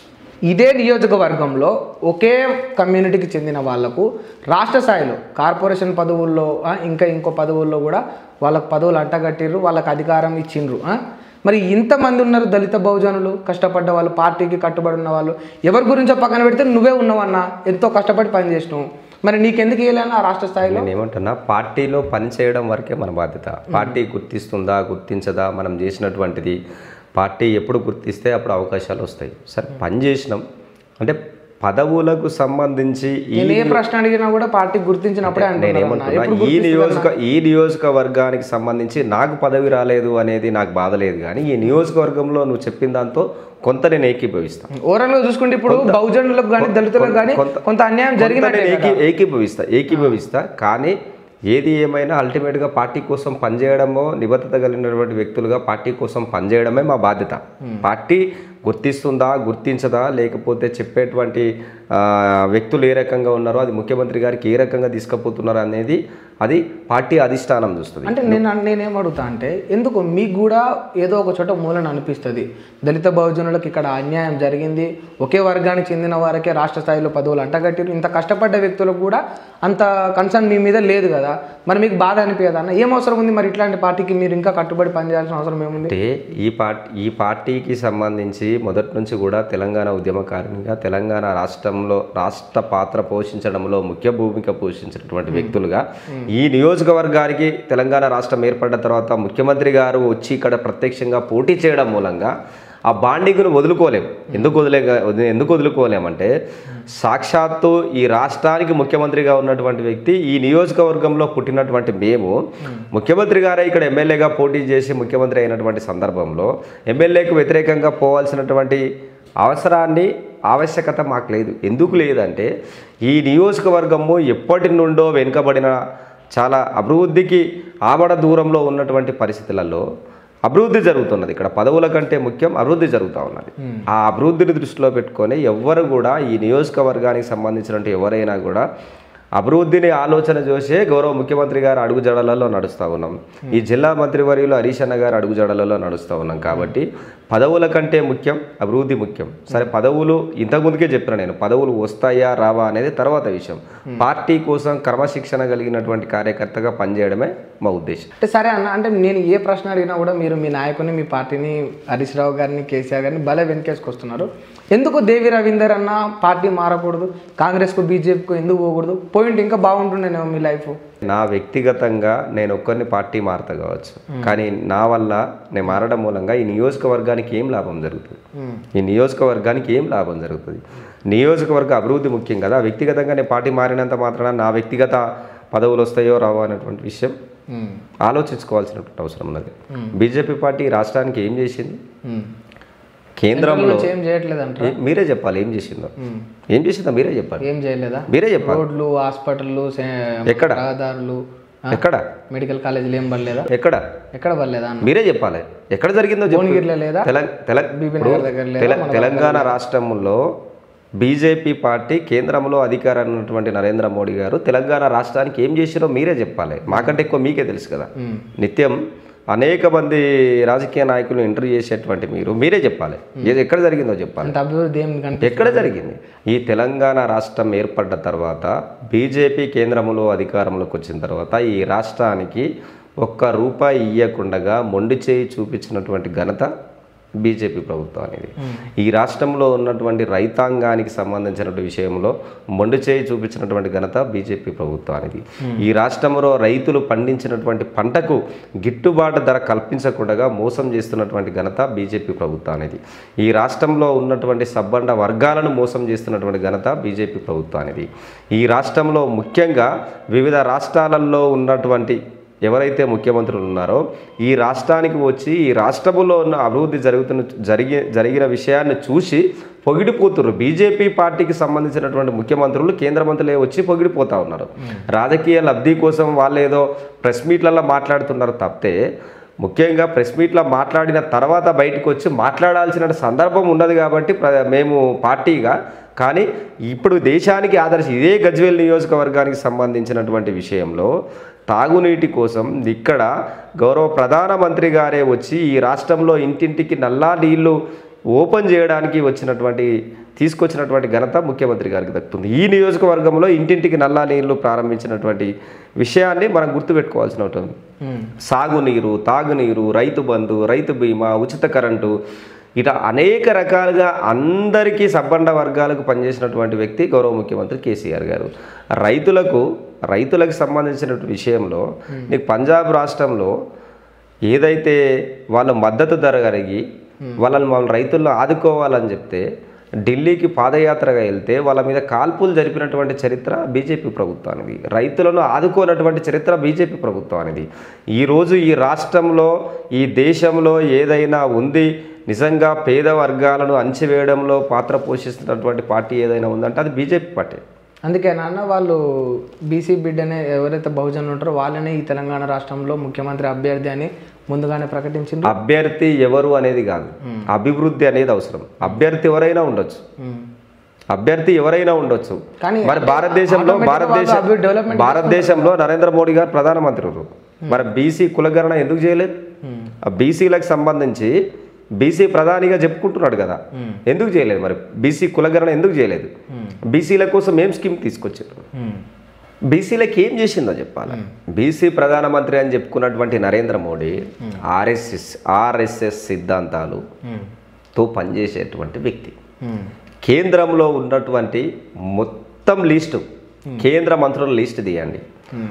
ఇదే నియోజకవర్గంలో ఒకే కమ్యూనిటీకి చెందిన వాళ్లకు రాష్ట్ర స్థాయిలో కార్పొరేషన్ పదవుల్లో ఆ, ఇంకా ఇంకో పదవుల్లో కూడా వాళ్ళకు పదవులు అంటగట్టిర్రు వాళ్ళకి అధికారం ఇచ్చిండ్రు ఆ? మరి ఇంతమంది ఉన్నారు దళిత బహుజనులు కష్టపడ్డ వాళ్ళు పార్టీకి కట్టుబడి ఉన్న వాళ్ళు ఎవరి గురించో పక్కన పెడితే నువ్వే ఉన్నావన్నా ఎంతో కష్టపడి పనిచేసినావు మరి నీకెందుకు వేయలేనా ఆ రాష్ట్ర స్థాయిలో నేను ఏమంటున్నా పార్టీలో పనిచేయడం వరకే మన బాధ్యత పార్టీ గుర్తిస్తుందా గుర్తించదా మనం చేసినటువంటిది పార్టీ ఎప్పుడు గుర్తిస్తే అప్పుడు అవకాశాలు వస్తాయి సరే పని చేసినాం అంటే పదవులకు సంబంధించి ఈ నేను ఏ ప్రశ్న అడిగినా కూడా పార్టీ గుర్తించినప్పుడే అంటున్నాను అన్న. నేనేమంటున్నా ఎప్పుడు ఈ గుర్తిస్తుందన్నా? నియోజక ఈ నియోజకవర్గానికి సంబంధించి నాకు పదవి రాలేదు అనేది నాకు బాధ లేదు కానీ ఈ నియోజకవర్గంలో నువ్వు చెప్పిన దాంతో కొంత నేను ఏకీభవిస్తాను ఓవరాల్ గా చూసుకుంటే ఇప్పుడు బహుజనులకు కానీ దళితులకు కానీ కొంత- కొంత అన్యాయం కొంత జరిగినట్టే నేను కదా. ఏకీ ఏకీభవిస్తా ఏకీభవిస్తా కానీ ఏది ఏమైనా అల్టిమేట్గా పార్టీ కోసం పనిచేయడమో నిబద్ధత కలిగినటువంటి వ్యక్తులుగా పార్టీ కోసం పనిచేయడమే మా బాధ్యత పార్టీ గుర్తిస్తుందా గుర్తించదా లేకపోతే చెప్పేటువంటి ఆ, వ్యక్తులు ఏ రకంగా ఉన్నారో అది ముఖ్యమంత్రి గారికి ఏ రకంగా తీసుకుపోతున్నారు అనేది అది పార్టీ అధిష్టానం చూస్తుంది అంటే నేను నేనేం అడుగుతా అంటే ఎందుకు మీకు కూడా ఏదో ఒక చోట మూలన అనిపిస్తుంది దళిత బహుజనులకు ఇక్కడ అన్యాయం జరిగింది ఒకే వర్గానికి చెందిన వారికే రాష్ట్ర స్థాయిలో పదవులు అంటగట్టిరు ఇంత కష్టపడ్డ వ్యక్తులకు కూడా అంత కన్సర్న్ మీ మీద లేదు కదా మరి మీకు బాధ అనిపించదు అన్న ఏం అవసరం ఉంది మరి ఇట్లాంటి పార్టీకి మీరు ఇంకా కట్టుబడి పనిచేయాల్సిన అవసరం ఏముంది అంటే ఈ పార్టీ ఈ పార్టీకి సంబంధించి మొదటి నుంచి కూడా తెలంగాణ ఉద్యమకారునిగా తెలంగాణ రాష్ట్రంలో రాష్ట్ర పాత్ర పోషించడంలో ముఖ్య భూమిక పోషించినటువంటి వ్యక్తులుగా ఈ నియోజకవర్గానికి తెలంగాణ రాష్ట్రం ఏర్పడ్డ తర్వాత ముఖ్యమంత్రి గారు వచ్చి ఇక్కడ ప్రత్యక్షంగా పోటీ చేయడం మూలంగా ఆ బాండింగ్ను వదులుకోలేము ఎందుకు వదిలే ఎందుకు వదులుకోలేమంటే సాక్షాత్తు ఈ రాష్ట్రానికి ముఖ్యమంత్రిగా ఉన్నటువంటి వ్యక్తి ఈ నియోజకవర్గంలో పుట్టినటువంటి మేము ముఖ్యమంత్రి గారే ఇక్కడ ఎమ్మెల్యేగా పోటీ చేసి ముఖ్యమంత్రి అయినటువంటి సందర్భంలో ఎమ్మెల్యేకు వ్యతిరేకంగా పోవాల్సినటువంటి అవసరాన్ని ఆవశ్యకత మాకు లేదు ఎందుకు లేదంటే ఈ నియోజకవర్గము ఎప్పటి నుండో వెనుకబడిన చాలా అభివృద్ధికి ఆమడ దూరంలో ఉన్నటువంటి పరిస్థితులలో అభివృద్ధి జరుగుతున్నది ఇక్కడ పదవుల కంటే ముఖ్యం అభివృద్ధి జరుగుతూ ఉన్నది ఆ అభివృద్ధిని దృష్టిలో పెట్టుకొని ఎవ్వరు కూడా ఈ నియోజకవర్గానికి సంబంధించినటువంటి ఎవరైనా కూడా అభివృద్ధిని ఆలోచన చేసే గౌరవ ముఖ్యమంత్రి గారు అడుగు జడలలో నడుస్తూ ఉన్నాం ఈ జిల్లా మంత్రివర్యులు హరీష్ అన్న గారు అడుగు జడలలో నడుస్తూ ఉన్నాం కాబట్టి పదవుల కంటే ముఖ్యం అభివృద్ధి ముఖ్యం సరే పదవులు ఇంతకుముందుకే చెప్పిన నేను పదవులు వస్తాయా రావా అనేది తర్వాత విషయం పార్టీ కోసం క్రమశిక్షణ కలిగినటువంటి కార్యకర్తగా పనిచేయడమే మా ఉద్దేశం అంటే సరే అన్న అంటే నేను ఏ ప్రశ్న అడిగినా కూడా మీరు మీ నాయకుని మీ పార్టీని హరీష్ రావు గారిని కేసీఆర్ గారిని భలే వెనకేసుకొస్తున్నారు ఎందుకు దేవి రవీందర్ అన్న పార్టీ మారకూడదు కాంగ్రెస్కు బీజేపీకు ఎందుకు పోకూడదు పాయింట్ ఇంకా బాగుంటుండేనేమో మీ లైఫ్ నా వ్యక్తిగతంగా నేను ఒక్కరిని పార్టీ మారతా కావచ్చు కానీ నా వల్ల నేను మారడం మూలంగా ఈ నియోజకవర్గానికి ఏం లాభం జరుగుతుంది ఈ నియోజకవర్గానికి ఏం లాభం జరుగుతుంది నియోజకవర్గ అభివృద్ధి ముఖ్యం కదా వ్యక్తిగతంగా నేను పార్టీ మారినంత మాత్రాన నా వ్యక్తిగత పదవులు వస్తాయో రావో అనేటువంటి విషయం ఆలోచించుకోవాల్సినటువంటి అవసరం ఉన్నది బీజేపీ పార్టీ రాష్ట్రానికి ఏం చేసింది కేంద్రంలో ఏం చేయట్లేదంట ఏ- మీరే చెప్పాలి ఏం చేసిందో ఏం చేసిందో మీరే చెప్పాలి ఏం చేయలేదా మీరే చెప్పాలి రోడ్లు హాస్పిటల్లు ఎక్కడ? రహదారులు ఆ, ఎక్కడ మెడికల్ కాలేజీలు ఏం పడలేదా ఎక్కడ ఎక్కడ పడలేదా అన్న మీరే చెప్పాలి ఎక్కడ జరిగిందో చెప్పు భువనగిరిలో లేదా తెల- తెల- బీబీ ఇప్పుడు నగర్ దగ్గర లేదా? తెల- తెలంగాణ రాష్ట్రంలో బీజేపీ పార్టీ కేంద్రంలో అధికారం ఉన్నటువంటి నరేంద్ర మోడీ గారు తెలంగాణ రాష్ట్రానికి ఏం చేసిరో మీరే చెప్పాలి మాకంటే ఎక్కువ మీకే తెలుసు కదా ఉమ్. నిత్యం అనేక మంది రాజకీయ నాయకులు ఇంటర్వ్యూ చేసేటువంటి మీరు మీరే చెప్పాలి ఏది ఎక్కడ జరిగిందో చెప్పాలి అంత అభివృద్ధి ఏం కనిపి ఎక్కడ జరిగింది ఈ తెలంగాణ రాష్ట్రం ఏర్పడ్డ తర్వాత బీజేపీ కేంద్రంలో అధికారంలోకి వచ్చిన తర్వాత ఈ రాష్ట్రానికి ఒక్క రూపాయి ఇయ్యకుండగా మొండి చేయి చూపించినటువంటి ఘనత బీజేపీ ప్రభుత్వం అనేది ఈ రాష్ట్రంలో ఉన్నటువంటి రైతాంగానికి సంబంధించినటువంటి విషయంలో మొండి చేయి చూపించినటువంటి ఘనత బీజేపీ ప్రభుత్వానికి ఈ రాష్ట్రంలో రైతులు పండించినటువంటి పంటకు గిట్టుబాటు ధర కల్పించకుండా మోసం చేస్తున్నటువంటి ఘనత బీజేపీ ప్రభుత్వానికి ఈ రాష్ట్రంలో ఉన్నటువంటి సబ్బండ వర్గాలను మోసం చేస్తున్నటువంటి ఘనత బీజేపీ ప్రభుత్వానికి ఈ రాష్ట్రంలో ముఖ్యంగా వివిధ రాష్ట్రాలలో ఉన్నటువంటి ఎవరైతే ముఖ్యమంత్రులు ఉన్నారో ఈ రాష్ట్రానికి వచ్చి ఈ రాష్ట్రంలో ఉన్న అభివృద్ధి జరుగుతున్న జరిగి జరిగిన విషయాన్ని చూసి పొగిడిపోతున్నారు బీజేపీ పార్టీకి సంబంధించినటువంటి ముఖ్యమంత్రులు కేంద్ర మంత్రులే వచ్చి పొగిడిపోతా ఉన్నారు రాజకీయ లబ్ధి కోసం వాళ్ళు ఏదో ప్రెస్ మీట్లలో మాట్లాడుతున్నారు తప్పితే ముఖ్యంగా ప్రెస్ మీట్లో మాట్లాడిన తర్వాత బయటకు వచ్చి మాట్లాడాల్సిన సందర్భం ఉన్నది కాబట్టి ప్ర- మేము పార్టీగా కానీ ఇప్పుడు దేశానికి ఆదర్శ ఇదే గజ్వేల్ నియోజకవర్గానికి సంబంధించినటువంటి విషయంలో తాగునీటి కోసం ఇక్కడ గౌరవ ప్రధానమంత్రి గారే వచ్చి ఈ రాష్ట్రంలో ఇంటింటికి నల్లా నీళ్లు ఓపెన్ చేయడానికి వచ్చినటువంటి తీసుకొచ్చినటువంటి ఘనత ముఖ్యమంత్రి గారికి దక్కుతుంది ఈ నియోజకవర్గంలో ఇంటింటికి నల్లా నీళ్లు ప్రారంభించినటువంటి విషయాన్ని మనం గుర్తుపెట్టుకోవాల్సిన ఉంటుంది ఉమ్. సాగునీరు తాగునీరు రైతు బంధు రైతు బీమా ఉచిత కరెంటు ఇట్లా అనేక రకాలుగా అందరికీ సబ్బండ వర్గాలకు పనిచేసినటువంటి వ్యక్తి గౌరవ ముఖ్యమంత్రి కేసీఆర్ గారు రైతులకు రైతులకు సంబంధించిన విషయంలో నీకు పంజాబ్ రాష్ట్రంలో ఏదైతే వాళ్ళ మద్దతు ధర కలిగి వాళ్ళని వాళ్ళ రైతులను ఆదుకోవాలని చెప్తే ఢిల్లీకి పాదయాత్రగా వెళ్తే వాళ్ళ మీద కాల్పులు జరిపినటువంటి చరిత్ర బీజేపీ ప్రభుత్వానికి రైతులను ఆదుకోనటువంటి చరిత్ర బీజేపీ ప్రభుత్వానికి ఈరోజు ఈ రాష్ట్రంలో ఈ దేశంలో ఏదైనా ఉంది నిజంగా పేద వర్గాలను అంచివేయడంలో పాత్ర పోషిస్తున్నటువంటి పార్టీ ఏదైనా ఉందంటే అది బీజేపీ పార్టీ అందుకే నాన్న వాళ్ళు బీసీ బిడ్డనే ఎవరైతే బహుజనులు ఉంటారో వాళ్ళనే ఈ తెలంగాణ రాష్ట్రంలో ముఖ్యమంత్రి అభ్యర్థి అని ముందుగానే ప్రకటించింది అభ్యర్థి ఎవరు అనేది కాదు అభివృద్ధి అనేది అవసరం అభ్యర్థి ఎవరైనా ఉండొచ్చు అభ్యర్థి ఎవరైనా ఉండొచ్చు కానీ మరి భారతదేశంలో automatic గా భారతదేశం వాళ్ళు అభివృద్ధి development భారతదేశంలో నరేంద్ర మోడీ గారు ప్రధానమంత్రి ఉన్నారు. మరి బీసీ కులగణన ఎందుకు చేయలేదు ఆ బీసీలకు సంబంధించి బీసీ ప్రధానిగా చెప్పుకుంటున్నాడు కదా ఎందుకు చేయలేదు మరి బీసీ కులగణన ఎందుకు చేయలేదు బీసీల కోసం ఏం స్కీమ్ తీసుకొచ్చారు బీసీలకు ఏం చేసిందో చెప్పాలి బీసీ ప్రధానమంత్రి అని చెప్పుకున్నటువంటి నరేంద్ర మోడీ ఆర్ఎస్ఎస్ ఆర్ఎస్ఎస్ సిద్ధాంతాలుతో పనిచేసేటువంటి వ్యక్తి కేంద్రంలో ఉన్నటువంటి మొత్తం లిస్టు కేంద్ర మంత్రుల లిస్ట్ తీయండి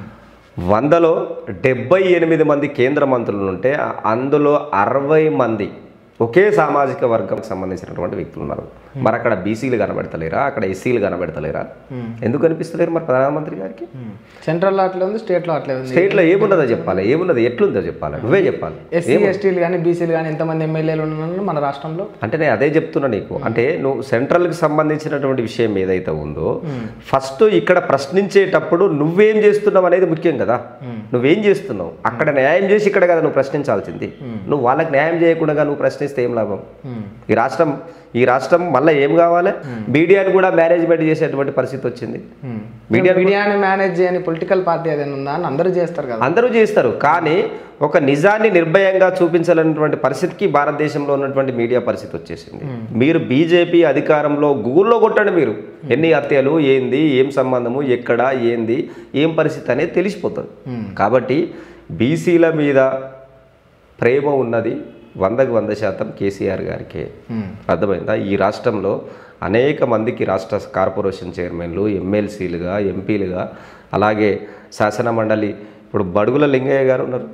వందలో డెబ్బై ఎనిమిది మంది కేంద్ర మంత్రులు ఉంటే అందులో అరవై మంది ఒకే సామాజిక వర్గంకి సంబంధించినటువంటి వ్యక్తులు ఉన్నారు మరి అక్కడ బీసీలు కనబెడతలేరా అక్కడ ఎస్సీలు కనబెడతలేరా ఎందుకు కనిపిస్తలేరు మరి ప్రధానమంత్రి గారికి సెంట్రల్ అట్లే ఉంది స్టేట్లో అట్లే ఉంది స్టేట్లో ఏమున్నదో చెప్పాలి ఏమున్నది ఎట్లుందో చెప్పాలి నువ్వే చెప్పాలి ఎస్సీ ఎస్టీలు కానీ బీసీలు కానీ ఎంతమంది ఎమ్మెల్యేలు ఉన్నారు మన రాష్ట్రంలో అంటే నేను అదే చెప్తున్నా నీకు అంటే నువ్వు సెంట్రల్కి సంబంధించినటువంటి విషయం ఏదైతే ఉందో ఫస్ట్ ఇక్కడ ప్రశ్నించేటప్పుడు నువ్వేం చేస్తున్నావు అనేది ముఖ్యం కదా నువ్వేం చేస్తున్నావు అక్కడ న్యాయం చేసి ఇక్కడ కదా నువ్వు ప్రశ్నించాల్సింది నువ్వు వాళ్ళకి న్యాయం చేయకుండా నువ్వు ప్రశ్నిస్తే ఏం లాభం ఈ రాష్ట్రం ఈ రాష్ట్రం మళ్ళీ ఏం కావాలి మీడియాని కూడా మేనేజ్మెంట్ చేసేటువంటి పరిస్థితి వచ్చింది మీడియా మీడియాని మేనేజ్ చేయని పొలిటికల్ పార్టీ ఏదైనా ఉందా అని అందరూ చేస్తారు కదా అందరూ చేస్తారు కానీ ఒక నిజాన్ని నిర్భయంగా చూపించాలన్నటువంటి పరిస్థితికి భారతదేశంలో ఉన్నటువంటి మీడియా పరిస్థితి వచ్చేసింది మీరు బీజేపీ అధికారంలో గూగుల్లో కొట్టండి మీరు ఎన్ని హత్యలు ఏంది ఏం సంబంధము ఎక్కడ ఏంది ఏం పరిస్థితి అనేది తెలిసిపోతుంది కాబట్టి బీసీల మీద ప్రేమ ఉన్నది వందకు వంద శాతం కేసీఆర్ గారికే అర్థమైందా ఈ రాష్ట్రంలో అనేక మందికి రాష్ట్ర కార్పొరేషన్ చైర్మన్లు ఎమ్మెల్సీలుగా ఎంపీలుగా అలాగే శాసన మండలి ఇప్పుడు బడుగుల లింగయ్య గారు ఉన్నారు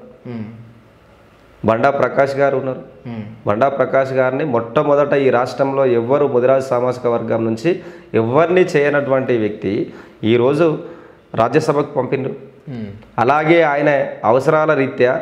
బండా ప్రకాష్ గారు ఉన్నారు బండా ప్రకాష్ గారిని మొట్టమొదట ఈ రాష్ట్రంలో ఎవ్వరు ముదిరాజు సామాజిక వర్గం నుంచి ఎవరిని చేయనటువంటి వ్యక్తి ఈరోజు రాజ్యసభకు పంపిండ్రు అలాగే ఆయన అవసరాల రీత్యా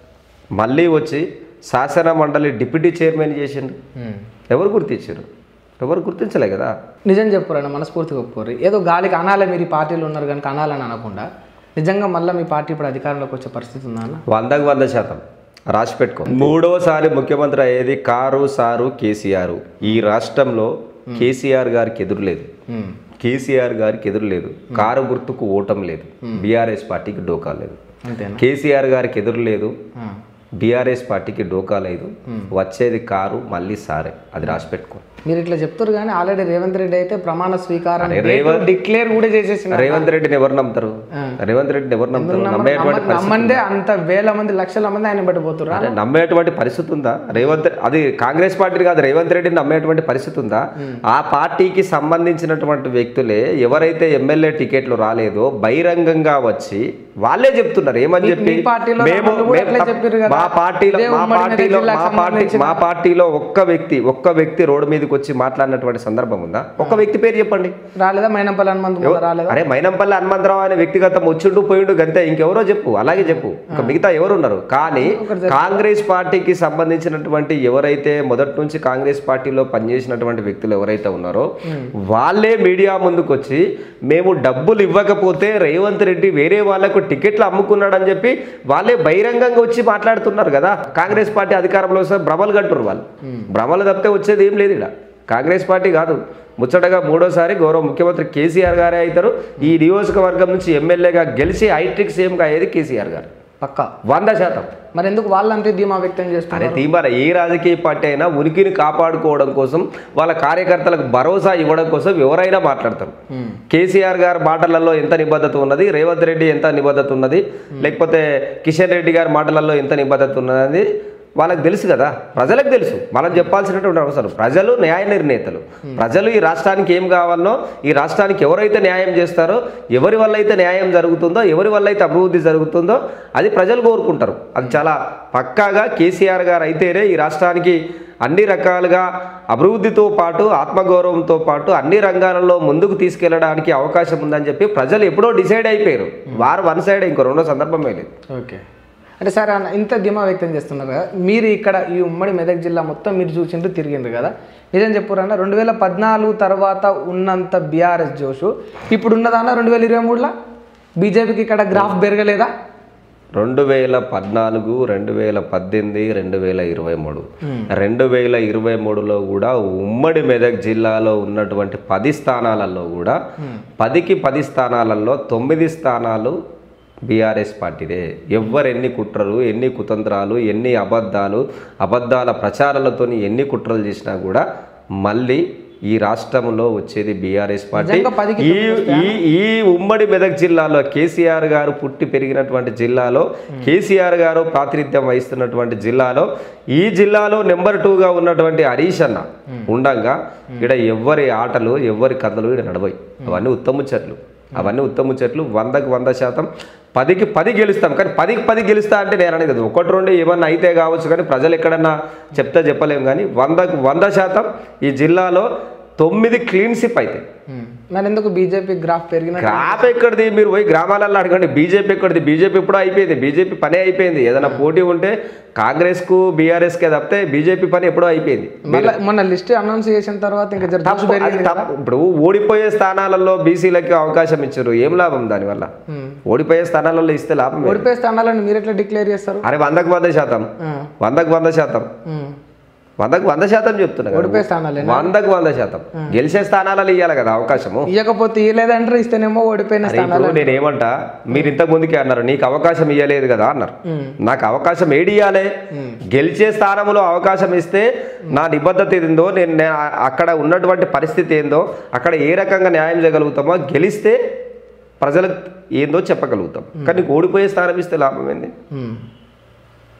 మళ్ళీ వచ్చి శాసన మండలి డిప్యూటీ చైర్మన్ చేసిండు ఎవరు గుర్తించారు ఎవరు గుర్తించలే కదా నిజం చెప్పురన్న మనస్ఫూర్తిగా ఒప్పుకోరు ఏదో గాలికి అనాలే మీరు ఈ పార్టీలో ఉన్నారు కనుక అనాలని అనకుండా నిజంగా మళ్ళీ మీ పార్టీ ఇప్పుడు అధికారంలోకి వచ్చే పరిస్థితి ఉందా అన్న వందకు వంద శాతం రాసి పెట్టుకో మూడోసారి ముఖ్యమంత్రి అయ్యేది కారు సారు కేసీఆర్ ఈ రాష్ట్రంలో కేసీఆర్ గారికి ఎదురు లేదు కేసీఆర్ గారికి ఎదురు లేదు కారు గుర్తుకు ఓటం లేదు బీఆర్ఎస్ పార్టీకి డోకా లేదు అంతేనా కేసీఆర్ గారికి ఎదురు లేదు ఆ. బీఆర్ఎస్ పార్టీకి డోకా లేదు వచ్చేది కారు మళ్ళీ సారే అది రాసి పెట్టుకో మీరు ఇట్లా చెప్తారు కానీ ఆల్రెడీ రేవంత్ రెడ్డి అయితే ప్రమాణ స్వీకారం అరే రేవంత్- డిక్లేర్ కూడా చేసేసిన రేవంత్ రెడ్డిని ఎవరు నమ్ముతారు రేవంత్ రెడ్డిని ఎవరు నమ్ముతారు నమ్మేటువంటి పరిస్థితి నమ్మందే అంత వేల మంది లక్షల మంది ఆయన బట్టి పోతుర్రా అంటే నమ్మేటువంటి పరిస్థితి ఉందా రేవంత్ అది కాంగ్రెస్ పార్టీ కాదు రేవంత్ రెడ్డిని నమ్మేటువంటి పరిస్థితి ఉందా ఆ పార్టీకి సంబంధించినటువంటి వ్యక్తులే ఎవరైతే ఎమ్మెల్యే టికెట్లు రాలేదో బహిరంగంగా వచ్చి వాళ్ళే చెప్తున్నారు ఏమని చెప్పి మీ పార్టీలో మేము వాళ్ళు కూడా మేము అట్లే తప్ప- చెప్పారు కదా. మా పార్టీలో ఇదే మా ఉమ్మడి మెదక్ పార్టీలో జిల్లాకు మా పార్టీ సంబంధించిన- మా పార్టీలో ఒక్క వ్యక్తి ఒక్క వ్యక్తి రోడ్డు మీదకి వచ్చి మాట్లాడినటువంటి సందర్భం ఉందా ఒక్క వ్యక్తి పేరు చెప్పండి రాలేదా మైనంపల్లి హనుమంతు ముందు రాలేదా అరే మైనంపల్లి హనుమంతరావు అనే వ్యక్తిగతం వచ్చిండు పోయిండు గంతే ఇంకెవరో చెప్పు అలాగే చెప్పు ఇంకా మిగతా ఎవరున్నారు కానీ కాంగ్రెస్ పార్టీకి సంబంధించినటువంటి ఎవరైతే మొదటి నుంచి కాంగ్రెస్ పార్టీలో పనిచేసినటువంటి వ్యక్తులు ఎవరైతే ఉన్నారో వాళ్ళే మీడియా ముందుకు వచ్చి మేము డబ్బులు ఇవ్వకపోతే రేవంత్ రెడ్డి వేరే వాళ్ళకు టికెట్లు అమ్ముకున్నాడని చెప్పి వాళ్ళే బహిరంగంగా వచ్చి మాట్లాడుతున్నారు కదా కాంగ్రెస్ పార్టీ అధికారంలో వస్తే భ్రమలు కట్టురు వాళ్ళు భ్రమలు తప్పితే వచ్చేది ఏం లేదు ఇక్కడ కాంగ్రెస్ పార్టీ కాదు ముచ్చటగా మూడోసారి గౌరవ ముఖ్యమంత్రి కేసీఆర్ గారే అవుతారు ఈ నియోజకవర్గం నుంచి ఎమ్మెల్యేగా గెలిచి హైట్రిక్ సీఎంగా అయ్యేది కేసీఆర్ గారు పక్కా వంద శాతం మరి ఎందుకు వాళ్ళంతే ధీమా వ్యక్తం చేస్తున్నారు అరే తీమార ఏ రాజకీయ పార్టీ అయినా ఉనికిని కాపాడుకోవడం కోసం వాళ్ళ కార్యకర్తలకు భరోసా ఇవ్వడం కోసం ఎవరైనా మాట్లాడతారు కేసీఆర్ గారి మాటలలో ఎంత నిబద్ధత ఉన్నది రేవంత్ రెడ్డి ఎంత నిబద్ధత ఉన్నది లేకపోతే కిషన్ రెడ్డి గారి మాటలలో ఎంత నిబద్ధత ఉన్నది వాళ్ళకి తెలుసు కదా ప్రజలకు తెలుసు మనం చెప్పాల్సినటువంటి అవసరం ప్రజలు న్యాయ నిర్ణేతలు ప్రజలు ఈ రాష్ట్రానికి ఏం కావాలనో ఈ రాష్ట్రానికి ఎవరైతే న్యాయం చేస్తారో ఎవరి వల్ల అయితే న్యాయం జరుగుతుందో ఎవరి వల్ల అయితే అభివృద్ధి జరుగుతుందో అది ప్రజలు కోరుకుంటారు అది చాలా పక్కాగా కేసీఆర్ గారు అయితేనే ఈ రాష్ట్రానికి అన్ని రకాలుగా అభివృద్ధితో పాటు ఆత్మగౌరవంతో పాటు అన్ని రంగాలలో ముందుకు తీసుకెళ్ళడానికి అవకాశం ఉందని చెప్పి ప్రజలు ఎప్పుడో డిసైడ్ అయిపోయారు వారు వన్ సైడ్ ఇంకో రెండో సందర్భమే లేదు ఓకే అంటే సార్ అన్న ఇంత ధీమా వ్యక్తం చేస్తున్నారు కదా మీరు ఇక్కడ ఈ ఉమ్మడి మెదక్ జిల్లా మొత్తం మీరు చూసిండ్రు తిరిగిండ్రు కదా నిజం చెప్పురన్న రెండు వేల పద్నాలుగు తర్వాత ఉన్నంత బీఆర్ఎస్ జోషు ఇప్పుడు ఉన్నదన్న రెండు వేల ఇరవై మూడులో బీజేపీకి ఇక్కడ గ్రాఫ్ పెరగలేదా రెండు వేల పద్నాలుగు రెండు వేల పద్దెనిమిది రెండు వేల ఇరవై మూడు రెండు వేల ఇరవై మూడులో కూడా ఉమ్మడి మెదక్ జిల్లాలో ఉన్నటువంటి పది స్థానాలలో కూడా పదికి పది స్థానాలలో తొమ్మిది స్థానాలు బీఆర్ఎస్ పార్టీదే ఎవ్వరు ఎన్ని కుట్రలు ఎన్ని కుతంత్రాలు ఎన్ని అబద్ధాలు అబద్ధాల ప్రచారాలతోని ఎన్ని కుట్రలు చేసినా కూడా మళ్ళీ ఈ రాష్ట్రంలో వచ్చేది బీఆర్ఎస్ పార్టీ నిజంగా పదికి ఈ ఈ ఈ ఉమ్మడి మెదక్ జిల్లాలో కేసీఆర్ గారు పుట్టి పెరిగినటువంటి జిల్లాలో కేసీఆర్ గారు ప్రాతినిధ్యం వహిస్తున్నటువంటి జిల్లాలో ఈ జిల్లాలో నెంబర్ టూగా ఉన్నటువంటి హరీష్ అన్న ఉండగా ఇక్కడ ఎవ్వరి ఆటలు ఎవ్వరి కథలు ఇక్కడ నడవయి అవన్నీ ఉత్తముచ్చట్లు అవన్నీ ఉత్తముచ్చట్లు వందకు వంద శాతం పదికి పది గెలుస్తాం కానీ పదికి పది గెలుస్తా అంటే నేను అనేది కాదు. ఒకటి రెండు ఏమన్నా అయితే కావచ్చు కానీ ప్రజలు ఎక్కడన్నా చెప్తే చెప్పలేము కానీ వందకు వంద శాతం ఈ జిల్లాలో తొమ్మిది క్లీన్ సిప్ అయితే మరి ఎందుకు బీజేపీ గ్రాఫ్ పెరిగిన గ్రాఫ్ ఎక్కడిది మీరు పోయి గ్రామాలలో అడగండి బీజేపీ ఎక్కడిది బీజేపీ ఎప్పుడో అయిపోయింది బీజేపీ పనే అయిపోయింది ఏదైనా పోటీ ఉంటే కాంగ్రెస్కు బీఆర్ఎస్కే తప్పితే బీజేపీ పని ఎప్పుడో అయిపోయింది మళ్ళీ మొన్న లిస్ట్ అనౌన్స్ చేసిన తర్వాత ఇంకా జర జోష్ తప్పు, అది పెరిగింది కదా తప్పు. ఇప్పుడు ఓడిపోయే స్థానాలలో బీసీలకి అవకాశం ఇచ్చారు ఏం లాభం దానివల్ల Hmm. ఓడిపోయే స్థానాలలో ఇస్తే లాభం లేదు. ఓడిపోయే స్థానాలను మీరు ఎట్లా డిక్లేర్ చేస్తారు అరే వందకు వంద శాతం ఆ, వందకు వంద శాతం ఉమ్. వందకు వంద శాతం చెప్తున్నా కదా. ఓడిపోయే స్థానాలే వందకు వంద శాతం గెలిచే స్థానాలలో ఇవ్వాలి కదా అవకాశము ఇవ్వకపోతే ఇవ్వలేదంటారు ఇస్తేనేమో ఓడిపోయిన అరే స్థానాలు ఇప్పుడు నేనేమంటా మీరు ఇంతకు ముందుకే అన్నారు నీకు అవకాశం ఇవ్వలేదు కదా అన్నారు ఉమ్. నాకు అవకాశం ఏడి ఇవ్వాలి గెలిచే స్థానంలో అవకాశం ఇస్తే నా నిబద్ధత ఏందో నేను నేను ఆ- అక్కడ ఉన్నటువంటి పరిస్థితి ఏందో అక్కడ ఏ రకంగా న్యాయం చేయగలుగుతామో గెలిస్తే ప్రజలకు ఏందో చెప్పగలుగుతాం కానీ నీకు ఓడిపోయే స్థానం ఇస్తే లాభం ఏంది ఉమ్.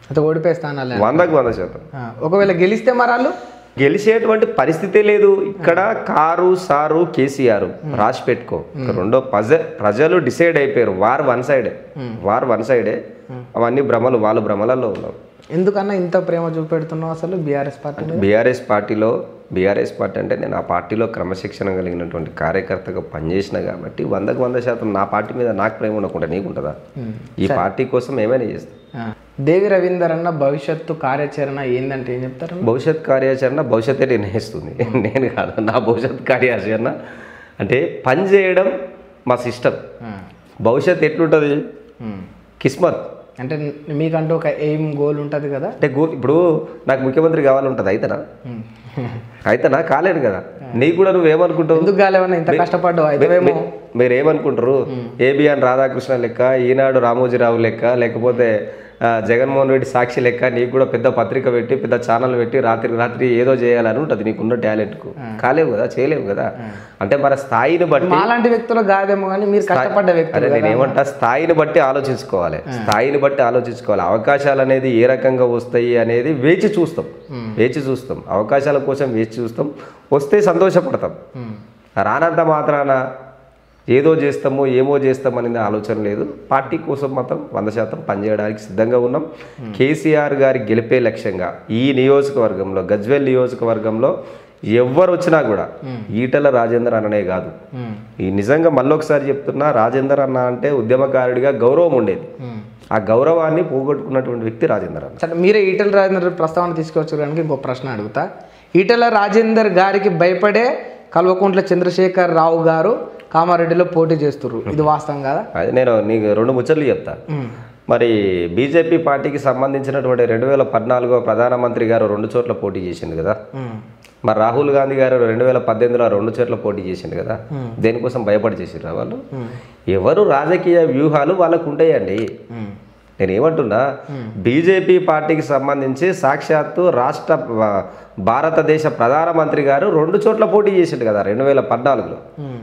అయితే ఓడిపోయే స్థానాలే వందకు వంద శాతం ఆ, ఒకవేళ గెలిస్తే మరి వాళ్ళు గెలిచేటువంటి పరిస్థితే లేదు ఇక్కడ కారు సారు కేసీఆర్ రాసి పెట్టుకో ఇక రెండో ప్రజ ప్రజలు డిసైడ్ అయిపోయారు వార్ వన్ సైడే వార్ వన్ సైడే అవన్నీ భ్రమలు వాళ్ళు భ్రమలలో ఉన్నారు ఎందుకన్నా ఇంత ప్రేమ చూపెడుతున్నావు అసలు బీఆర్ఎస్ పార్టీ మీద బీఆర్ఎస్ పార్టీలో బీఆర్ఎస్ పార్టీ అంటే నేను ఆ పార్టీలో క్రమశిక్షణ కలిగినటువంటి కార్యకర్తగా పనిచేసిన కాబట్టి వందకు వంద శాతం నా పార్టీ మీద నాకు ప్రేమ ఉండకుండా నీకుంటుందా ఈ పార్టీ కోసం ఏమైనా చేస్తా ఆ, దేవి రవీందర్ అన్న భవిష్యత్తు కార్యాచరణ ఏందంటే ఏం చెప్తారు భవిష్యత్ కార్యాచరణ భవిష్యత్తే నిర్ణయిస్తుంది నేను కాదు నా భవిష్యత్ కార్యాచరణ అంటే పని చేయడం మా సిస్టమ్ భవిష్యత్ ఎట్లుంటుంది కిస్మత్ అంటే మీకంటూ ఒక ఎయిమ్ గోల్ ఉంటుంది కదా అంటే గో ఇప్పుడు నాకు ముఖ్యమంత్రి కావాలంటుంది అయితేనా అయితేనా కాలేను కదా నీకు కూడా నువ్వేమనుకుంటావు ఎందుకు కాలేవన్నా ఇంత కష్టపడ్డావు అయితేవేమో మీరు ఏమనుకుంటారు ఏబిఎన్ రాధాకృష్ణ లెక్క ఈనాడు రామోజీరావు లెక్క లేకపోతే ఆ, జగన్మోహన్ రెడ్డి సాక్షి లెక్క నీకు కూడా పెద్ద పత్రిక పెట్టి పెద్ద ఛానల్ పెట్టి రాత్రి రాత్రి ఏదో చేయాలని ఉంటుంది నీకున్న టాలెంట్కు కాలేవు కదా చేయలేవు కదా అంటే మన స్థాయిని బట్టి మాలాంటి వ్యక్తులు కాదేమో కానీ మీరు కష్టపడ్డ వ్యక్తులు అరే నేను ఏమంటా స్థాయిని బట్టి ఆలోచించుకోవాలి స్థాయిని బట్టి ఆలోచించుకోవాలి అవకాశాలు అనేది ఏ రకంగా వస్తాయి అనేది వేచి చూస్తాం వేచి చూస్తాం అవకాశాల కోసం వేచి చూస్తాం వస్తే సంతోషపడతాం రానంత మాత్రాన ఏదో చేస్తామో ఏమో చేస్తాం అనేది ఆలోచన లేదు పార్టీ కోసం మాత్రం వంద శాతం పనిచేయడానికి సిద్ధంగా ఉన్నాం కేసీఆర్ గారి గెలిపే లక్ష్యంగా ఈ నియోజకవర్గంలో గజ్వెల్ నియోజకవర్గంలో ఎవ్వరు వచ్చినా కూడా ఈటల రాజేందర్ అన్ననే కాదు ఈ నిజంగా మళ్ళొకసారి చెప్తున్నా రాజేందర్ అన్న అంటే ఉద్యమకారుడిగా గౌరవం ఉండేది ఆ గౌరవాన్ని పోగొట్టుకున్నటువంటి వ్యక్తి రాజేందర్ అన్న సరే మీరే ఈటల రాజేందర్ ప్రస్తావన తీసుకొచ్చడానికి ఇంకో ప్రశ్న అడుగుతా ఈటల రాజేందర్ గారికి భయపడే కల్వకుంట్ల చంద్రశేఖర్ రావు గారు కామారెడ్డిలో పోటీ చేస్తుర్రు ఇది వాస్తవం కదా అది నేను నీకు రెండు ముచ్చట్లు చెప్తా మరి బీజేపీ పార్టీకి సంబంధించినటువంటి రెండు వేల పద్నాలుగో ప్రధానమంత్రి గారు రెండు చోట్ల పోటీ చేసిండు కదా మరి రాహుల్ గాంధీ గారు రెండు వేల పద్దెనిమిదిలో రెండు చోట్ల పోటీ చేసిండు కదా దేనికోసం భయపడి చేసిర్రా వాళ్ళు ఎవరు రాజకీయ వ్యూహాలు వాళ్ళకు ఉంటాయండి నేను ఏమంటున్నా బీజేపీ పార్టీకి సంబంధించి సాక్షాత్తు రాష్ట్ర భా- భారతదేశ ప్రధానమంత్రి గారు రెండు చోట్ల పోటీ చేసిండు కదా రెండు వేల పద్నాలుగులో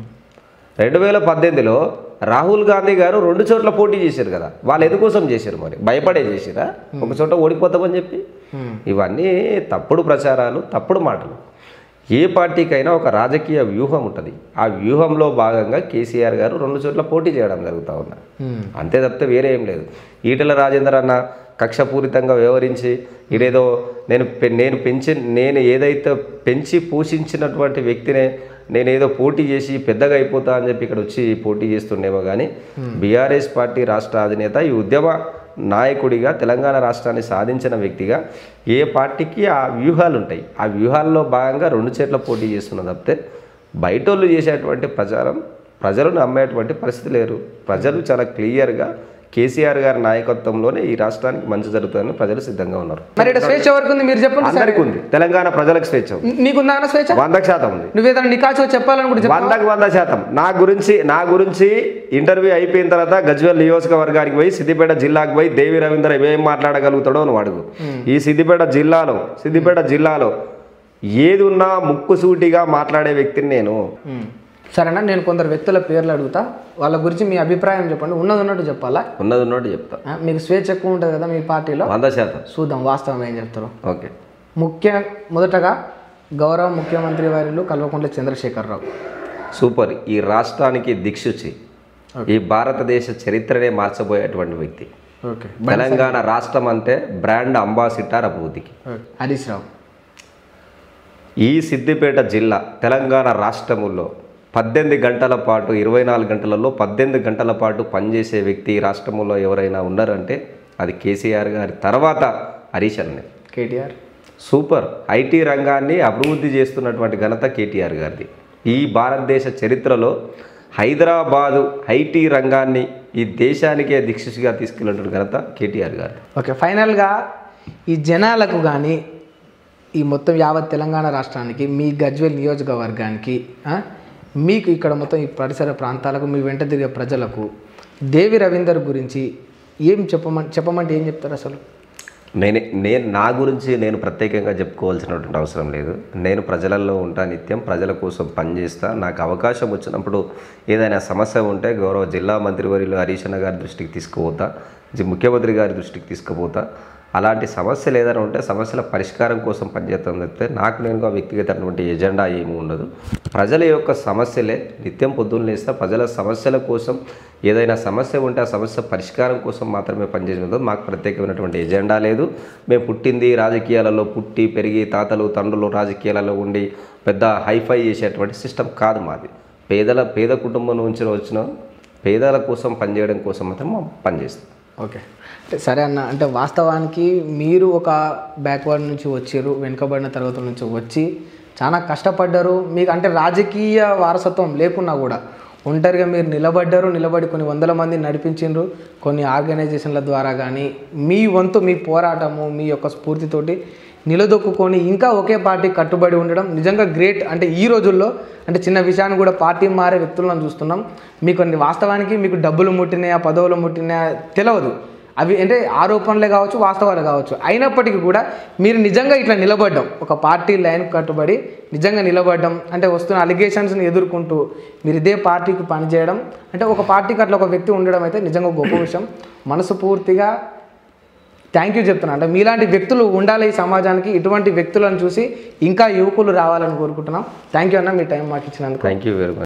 రెండు వేల పద్దెనిమిదిలో రాహుల్ గాంధీ గారు రెండు చోట్ల పోటీ చేశారు కదా వాళ్ళు ఎందుకోసం చేశారు మరి భయపడే చేసిరా ఒక చోట ఓడిపోతామని చెప్పి ఇవన్నీ తప్పుడు ప్రచారాలు తప్పుడు మాటలు ఏ పార్టీకైనా ఒక రాజకీయ వ్యూహం ఉంటుంది ఆ వ్యూహంలో భాగంగా కేసీఆర్ గారు రెండు చోట్ల పోటీ చేయడం జరుగుతూ ఉన్నా అంతే తప్పితే వేరే ఏం లేదు ఈటల రాజేందర్ అన్న కక్షపూరితంగా వ్యవహరించి ఇదేదో నేను పె- నేను పెంచి నేను ఏదైతే పెంచి పోషించినటువంటి వ్యక్తినే నేను ఏదో పోటీ చేసి పెద్దగా అయిపోతా అని చెప్పి ఇక్కడ వచ్చి పోటీ చేస్తుండేమో కానీ బీఆర్ఎస్ పార్టీ రాష్ట్ర అధినేత ఈ ఉద్యమ నాయకుడిగా తెలంగాణ రాష్ట్రాన్ని సాధించిన వ్యక్తిగా ఏ పార్టీకి ఆ వ్యూహాలు ఉంటాయి ఆ వ్యూహాల్లో భాగంగా రెండు చేట్ల పోటీ చేస్తున్న తప్పితే బయటోళ్ళు చేసేటువంటి ప్రచారం ప్రజలను నమ్మేటువంటి పరిస్థితి లేరు ప్రజలు చాలా క్లియర్గా కేసీఆర్ గారి నాయకత్వంలోనే ఈ రాష్ట్రానికి మంచి జరుగుతుందని ప్రజలు సిద్ధంగా ఉన్నారు మరి ఇక్కడ స్వేచ్ఛ వరకు ఉంది మీరు చెప్పండి సార్ అందరికీ ఉంది తెలంగాణ ప్రజలకు స్వేచ్ఛ ఉంది. నీకుందా అన్న స్వేచ్ఛ వందకు శాతం ఉంది నువ్వేదైనా నికాచో చెప్పాలనుకుంటే చెప్పు వందకు వంద శాతం నా గురించి నా గురించి ఇంటర్వ్యూ అయిపోయిన తర్వాత గజ్వేల్ నియోజకవర్గానికి పోయి సిద్దిపేట జిల్లాకు పోయి దేవి రవీంద్ర ఏం మాట్లాడగలుగుతాడో నువ్వు అడుగు ఈ సిద్దిపేట జిల్లాలో సిద్దిపేట జిల్లాలో ఏది ఉన్నా ముక్కు సూటిగా మాట్లాడే వ్యక్తిని నేను ఉమ్. సరేనా నేను కొందరు వ్యక్తుల పేర్లు అడుగుతా వాళ్ళ గురించి మీ అభిప్రాయం చెప్పండి ఉన్నది ఉన్నట్టు చెప్పాలా ఉన్నది ఉన్నట్టు చెప్తా ఆ, మీకు స్వేచ్ఛ ఎక్కువ ఉంటుంది కదా మీ పార్టీలో వంద శాతం చూద్దాం వాస్తవం ఏం చెప్తారు ఓకే ముఖ్య మొదటగా గౌరవ ముఖ్యమంత్రి వారిలు కల్వకుంట్ల చంద్రశేఖరరావు సూపర్ ఈ రాష్ట్రానికి దిక్సూచి ఈ భారతదేశ చరిత్రనే మార్చబోయేటువంటి వ్యక్తి ఓకే తెలంగాణ రాష్ట్రం అంటే బ్రాండ్ అంబాసిడర్ అభివృద్ధికి హరీష్ రావు ఈ సిద్దిపేట జిల్లా తెలంగాణ రాష్ట్రములో పద్దెనిమిది గంటల పాటు ఇరవై నాలుగు గంటలలో పద్దెనిమిది గంటల పాటు పనిచేసే వ్యక్తి ఈ రాష్ట్రంలో ఎవరైనా ఉన్నారంటే అది కేసీఆర్ గారి తర్వాత హరీష్ అన్నే కేటీఆర్ సూపర్ ఐటీ రంగాన్ని అభివృద్ధి చేస్తున్నటువంటి ఘనత కేటీఆర్ గారిది ఈ భారతదేశ చరిత్రలో హైదరాబాదు ఐటీ రంగాన్ని ఈ దేశానికే దిక్సూచిగా తీసుకెళ్ళినటువంటి ఘనత కేటీఆర్ గారిది ఓకే ఫైనల్గా ఈ జనాలకు కానీ ఈ మొత్తం యావత్ తెలంగాణ రాష్ట్రానికి మీ గజ్వేల్ నియోజకవర్గానికి ఆ, మీకు ఇక్కడ మొత్తం ఈ పరిసర ప్రాంతాలకు మీ వెంట తిరిగే ప్రజలకు దేవి రవీందర్ గురించి ఏం చెప్పమని చెప్పమంటే ఏం చెప్తారు అసలు నేనే నేను నా గురించి నేను ప్రత్యేకంగా చెప్పుకోవాల్సినటువంటి అవసరం లేదు నేను ప్రజలలో ఉంటా నిత్యం ప్రజల కోసం పనిచేస్తా నాకు అవకాశం వచ్చినప్పుడు ఏదైనా సమస్య ఉంటే గౌరవ జిల్లా మంత్రివర్యులు హరీష్ అన్న గారి దృష్టికి తీసుకుపోతా జి- ముఖ్యమంత్రి గారి దృష్టికి తీసుకుపోతా అలాంటి సమస్యలు ఏదైనా ఉంటే సమస్యల పరిష్కారం కోసం పనిచేస్తాం తప్పితే నాకు నేనుగా వ్యక్తిగతమైనటువంటి ఎజెండా ఏమీ ఉండదు ప్రజల యొక్క సమస్యలే నిత్యం పొద్దున్న లేస్తే ప్రజల సమస్యల కోసం ఏదైనా సమస్య ఉంటే ఆ సమస్య పరిష్కారం కోసం మాత్రమే పనిచేసి మాకు ప్రత్యేకమైనటువంటి ఎజెండా లేదు మేము పుట్టింది రాజకీయాలలో పుట్టి పెరిగి తాతలు తండ్రులు రాజకీయాలలో ఉండి పెద్ద హైఫై చేసేటువంటి సిస్టమ్ కాదు మాది పేదల పేద కుటుంబం నుంచి వచ్చిన పేదల కోసం పనిచేయడం కోసం మాత్రం మేము పనిచేస్తాం ఓకే అంటే సరే అన్న అంటే వాస్తవానికి మీరు ఒక బ్యాక్వర్డ్ నుంచి వచ్చారు వెనుకబడిన తరగతుల నుంచి వచ్చి చాలా కష్టపడ్డారు మీకు అంటే రాజకీయ వారసత్వం లేకున్నా కూడా ఒంటరిగా మీరు నిలబడ్డారు నిలబడి కొన్ని వందల మంది నడిపించిండ్రు కొన్ని ఆర్గనైజేషన్ల ద్వారా కానీ మీ వంతు మీ పోరాటము మీ యొక్క స్ఫూర్తితోటి నిలదొక్కుకొని ఇంకా ఒకే పార్టీ కట్టుబడి ఉండడం నిజంగా గ్రేట్ అంటే ఈ రోజుల్లో అంటే చిన్న విషయాన్ని కూడా పార్టీ మారే వ్యక్తులను చూస్తున్నాం మీకు కొన్ని వాస్తవానికి మీకు డబ్బులు ముట్టినాయా పదవులు ముట్టినాయా తెలియదు అవి అంటే ఆరోపణలే కావచ్చు వాస్తవాలు కావచ్చు అయినప్పటికీ కూడా మీరు నిజంగా ఇట్లా నిలబడ్డం ఒక పార్టీ లైన్ కట్టుబడి నిజంగా నిలబడ్డం అంటే వస్తున్న అలిగేషన్స్ని ఎదుర్కొంటూ మీరు ఇదే పార్టీకి పనిచేయడం అంటే ఒక పార్టీకి అట్లా ఒక వ్యక్తి ఉండడం అయితే నిజంగా గొప్ప విషయం మనసు పూర్తిగా థ్యాంక్ యూ చెప్తున్నా అంటే మీలాంటి వ్యక్తులు ఉండాలి ఈ సమాజానికి ఇటువంటి వ్యక్తులను చూసి ఇంకా యువకులు రావాలని కోరుకుంటున్నాం థ్యాంక్ యూ అన్న మీ టైం మాకు ఇచ్చినందుకు థ్యాంక్ యూ వెరీ మచ్